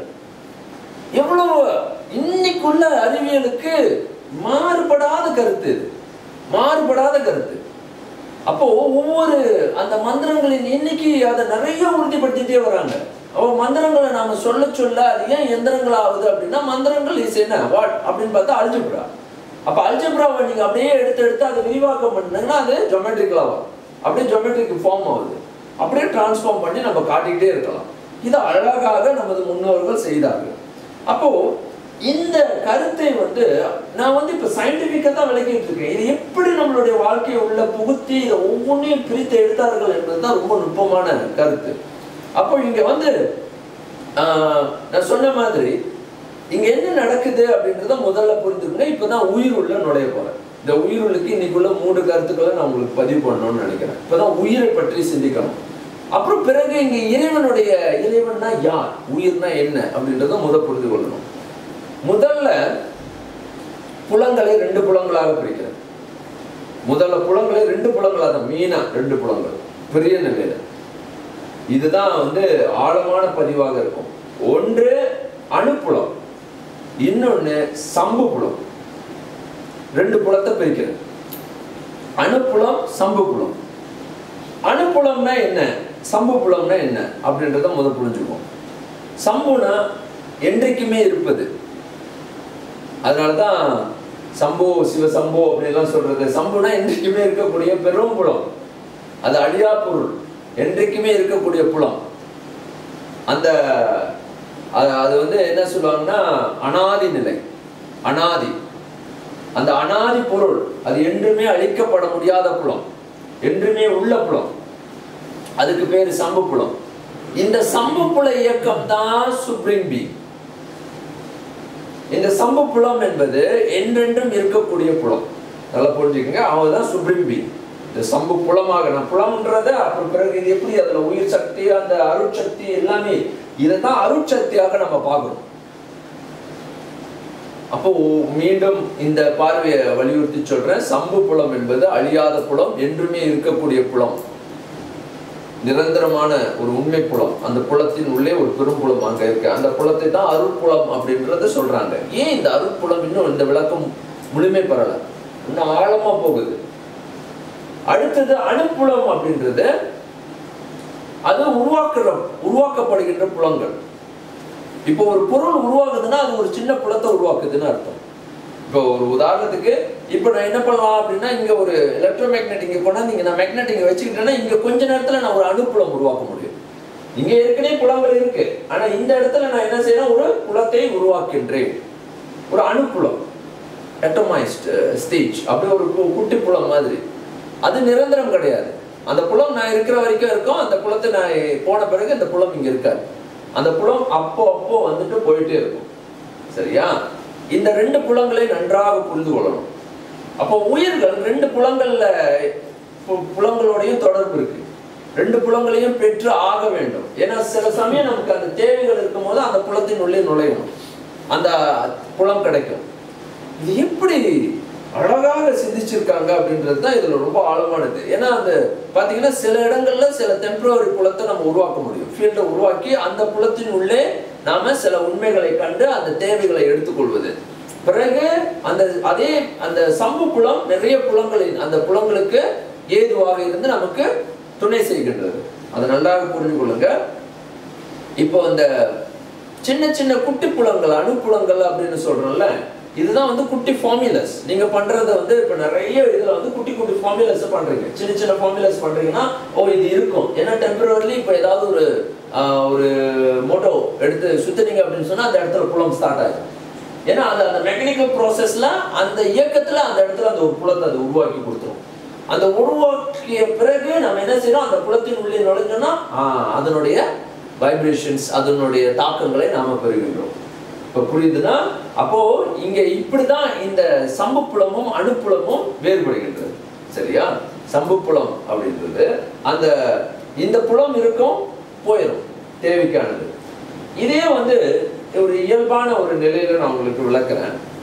எவ்வளவு இன்னைக்குள்ள அறிவியலுக்கு மாறுபடாத கருத்து இது மாறுபடாத கருத்து அப்போ ஒவ்வொரு அந்த மந்திரங்களின் எண்ணிக்கை அதை நிறைய உறுதிப்படுத்திட்டே வராங்க அப்போ மந்திரங்களை நாம சொல்ல சொல்ல அது ஏன் எந்திரங்கள் ஆகுது அப்படின்னா மந்திரங்கள் இஸ் என்ன வாட் அப்படின்னு பார்த்தா அல்ஜிப்ரா அப்ப அல்ஜிப்ராவை நீங்க அப்படியே எடுத்து எடுத்து அதை விரிவாக்கம் பண்ணீங்கன்னா அது ஜொமெட்ரிக்கல் ஆகும் அப்படியே ஜொமெட்ரிக் ஃபார்ம் ஆகுது அப்படியே டிரான்ஸ்ஃபார்ம் பண்ணி நம்ம காட்டிக்கிட்டே இருக்கலாம் இது அழகாக நமது முன்னோர்கள் செய்தார்கள் அப்போ இந்த கருத்தை வந்து நான் வந்து இப்ப சயின்டிபிக்கா தான் விளக்கிட்டு இருக்கேன் இது எப்படி நம்மளுடைய வாழ்க்கையை உள்ள புகுத்தி இதை ஒவ்வொன்றையும் பிரித்து எடுத்தார்கள் என்பதுதான் ரொம்ப நுட்பமான கருத்து அப்போ இங்க வந்து ஆஹ், நான் சொன்ன மாதிரி இங்க என்ன நடக்குது அப்படின்றத முதல்ல புரிஞ்சுக்கணும் இப்பதான் உயிர் உள்ள நுழைய போறேன் இந்த உயிருளுக்கு இன்னைக்குள்ள மூன்று கருத்துக்களை நான் உங்களுக்கு பதிவு பண்ணணும்னு நினைக்கிறேன் இப்பதான் உயிரை பற்றி சிந்திக்கணும் அப்புறம் பிறகு இங்க இறைவனுடைய இறைவன்னா யார் உயிர்னா என்ன அப்படின்றத முத புரிந்து கொள்ளணும் முதல்ல புலங்களை ரெண்டு புலங்களாக பிரிக்கிறேன் முதல்ல புலங்களை ரெண்டு புலங்களாக தான் மீனா ரெண்டு புலங்கள் பெரிய நிலையில இதுதான் வந்து ஆழமான பதிவாக இருக்கும் ஒன்று அணுப்புலம் இன்னொன்னு சம்பு புலம் ரெண்டு புலத்தை பிரிக்கிறேன் அணுப்புலம் சம்பு புலம் அணுப்புலம்னா என்ன சம்பு புலம்னா என்ன அப்படின்றத முதல் புரிஞ்சுக்குவோம் சம்புனா என்றைக்குமே இருப்பது அதனாலதான் சம்போ சிவசம்போ அப்படிலாம் சொல்றது சம்புனா என்றைக்குமே இருக்கக்கூடிய பெரும் புலம் அது அழியா பொருள் என்றைக்குமே இருக்கக்கூடிய புலம் அந்த அது- அது வந்து என்ன சொல்லுவாங்கன்னா அனாதி நிலை அனாதி அந்த அனாதி பொருள் அது என்றுமே அழிக்கப்பட முடியாத புலம் என்றுமே உள்ள புலம் அதுக்கு பேரு சம்பு புலம் இந்த சம்பு புல இயக்கம் தான் சுப்ரீம் பீங் இந்த சம்பு புலம் என்பது என்றென்றும் இருக்கக்கூடிய புலம் நல்லா புரிஞ்சுக்கங்க அவங்க தான் சுப்ரீம் பீங் இந்த சம்பு புலமாக நான் புலம்ன்றத அப்புறம் பிறகு இது எப்படி அதுல உயிர் சக்தி அந்த அருட்சக்தி எல்லாமே இதைத்தான் அருட்சக்தியாக நம்ம பார்க்கணும் அப்போ மீண்டும் இந்த பார்வையை வலியுறுத்தி சொல்றேன் சம்பு புலம் என்பது அழியாத புலம் என்றுமே இருக்கக்கூடிய புலம் நிரந்தரமான ஒரு உண்மை புலம் அந்த புலத்தின் உள்ளே ஒரு பெரும் புலம் அங்க இருக்கு அந்த புலத்தை தான் அருட்புலம் அப்படின்றத சொல்றாங்க ஏன் இந்த அருட்புலம் இன்னும் இந்த விளக்கம் முழுமை பெறல இன்னும் ஆழமா போகுது அடுத்தது அணுப்புலம் அப்படின்றது அது உருவாக்குற உருவாக்கப்படுகின்ற புலங்கள் இப்போ ஒரு பொருள் உருவாகுதுன்னா அது ஒரு சின்ன புலத்தை உருவாக்குதுன்னு அர்த்தம் இப்போ ஒரு உதாரணத்துக்கு இப்போ நான் என்ன பண்ணலாம் அப்படின்னா இங்க ஒரு எலக்ட்ரோ மேக்னெட் இங்க கொண்டாந்து இங்க நான் மேக்னெட் இங்க வச்சுக்கிட்டேன்னா இங்க கொஞ்ச நேரத்துல நான் ஒரு அணுப்புலம் உருவாக்க முடியும் இங்க ஏற்கனவே புலங்கள் இருக்கு ஆனா இந்த இடத்துல நான் என்ன செய்யறேன் ஒரு புலத்தை உருவாக்கின்றேன் ஒரு அணுப்புலம் அட்டமைஸ்ட் ஸ்டேஜ் அப்படி ஒரு கு- குட்டி புலம் மாதிரி அது நிரந்தரம் கிடையாது அந்த புலம் நான் இருக்கிற வரைக்கும் இருக்கும் அந்த புலத்தை நான் போன பிறகு அந்த புலம் இங்க இருக்காது அந்த புலம் அப்போ அப்போ வந்துட்டு போயிட்டே இருக்கும் சரியா இந்த ரெண்டு புலங்களை நன்றாக புரிந்து கொள்ளணும் அப்போ உயிர்கள் ரெண்டு புலங்கள்ல பு- புலங்களோடையும் தொடர்பு இருக்கு ரெண்டு புலங்களையும் பெற்று ஆக வேண்டும் ஏன்னா சில சமயம் நமக்கு அந்த தேவைகள் இருக்கும்போது அந்த புலத்தின் உள்ளே நுழையணும் அந்த புலம் கிடைக்கும் இது எப்படி அழகாக சிந்திச்சிருக்காங்க அப்படின்றது தான் இதுல ரொம்ப ஆழமானது ஏன்னா அந்த பாத்தீங்கன்னா சில இடங்கள்ல சில டெம்பரரி புலத்தை நம்ம உருவாக்க முடியும் ஃபீல்டை உருவாக்கி அந்த புலத்தின் உள்ளே நாம சில உண்மைகளை கண்டு அந்த தேவைகளை எடுத்துக்கொள்வது பிறகு அந்த அதே அந்த சம்பு புலம் நிறைய புலங்களின் அந்த புலங்களுக்கு ஏதுவாக இருந்து நமக்கு துணை செய்கின்றது அதை நன்றாக புரிந்து கொள்ளுங்க இப்போ இந்த சின்ன சின்ன குட்டி புலங்கள் அணுப்புலங்கள் அப்படின்னு சொல்றோம்ல இதுதான் வந்து குட்டி ஃபார்முலஸ் நீங்க பண்றது வந்து இப்ப நிறைய இதுல வந்து குட்டி குட்டி ஃபார்முலஸ் பண்றீங்க சின்ன சின்ன ஃபார்முலஸ் பண்றீங்கன்னா ஓ இது இருக்கும் ஏன்னா டெம்பரவரிலி இப்ப ஏதாவது ஒரு ஆஹ், ஒரு மோட்டோ எடுத்து சுத்துனீங்க அப்படின்னு சொன்னா அந்த இடத்துல புலம் ஸ்டார்ட் ஆகும் ஏன்னா அது அந்த மெக்கானிக்கல் ப்ராசஸ்ல அந்த இயக்கத்துல அந்த இடத்துல அந்த ஒரு புலத்தை அது உருவாக்கி கொடுத்துரும் அந்த உருவாக்கிய பிறகு நம்ம என்ன செய்யறோம் அந்த புலத்தின் உள்ளே நுழைஞ்சோம்னா ஆஹ், அதனுடைய வைப்ரேஷன்ஸ் அதனுடைய தாக்கங்களை நாம பெறுகின்றோம் இப்ப புரியுதுன்னா அப்போ இங்க இப்படிதான் இந்த சம்பு புலமும் அணுப்புலமும் வேறுபடுகின்றது சரியா சம்பு புலம் அப்படின்றது அந்த இந்த புலம் இருக்கும் போயிடும் தேவைக்கானது இதே வந்து ஒரு இயல்பான ஒரு நிலையில நான் உங்களுக்கு விளக்குறேன்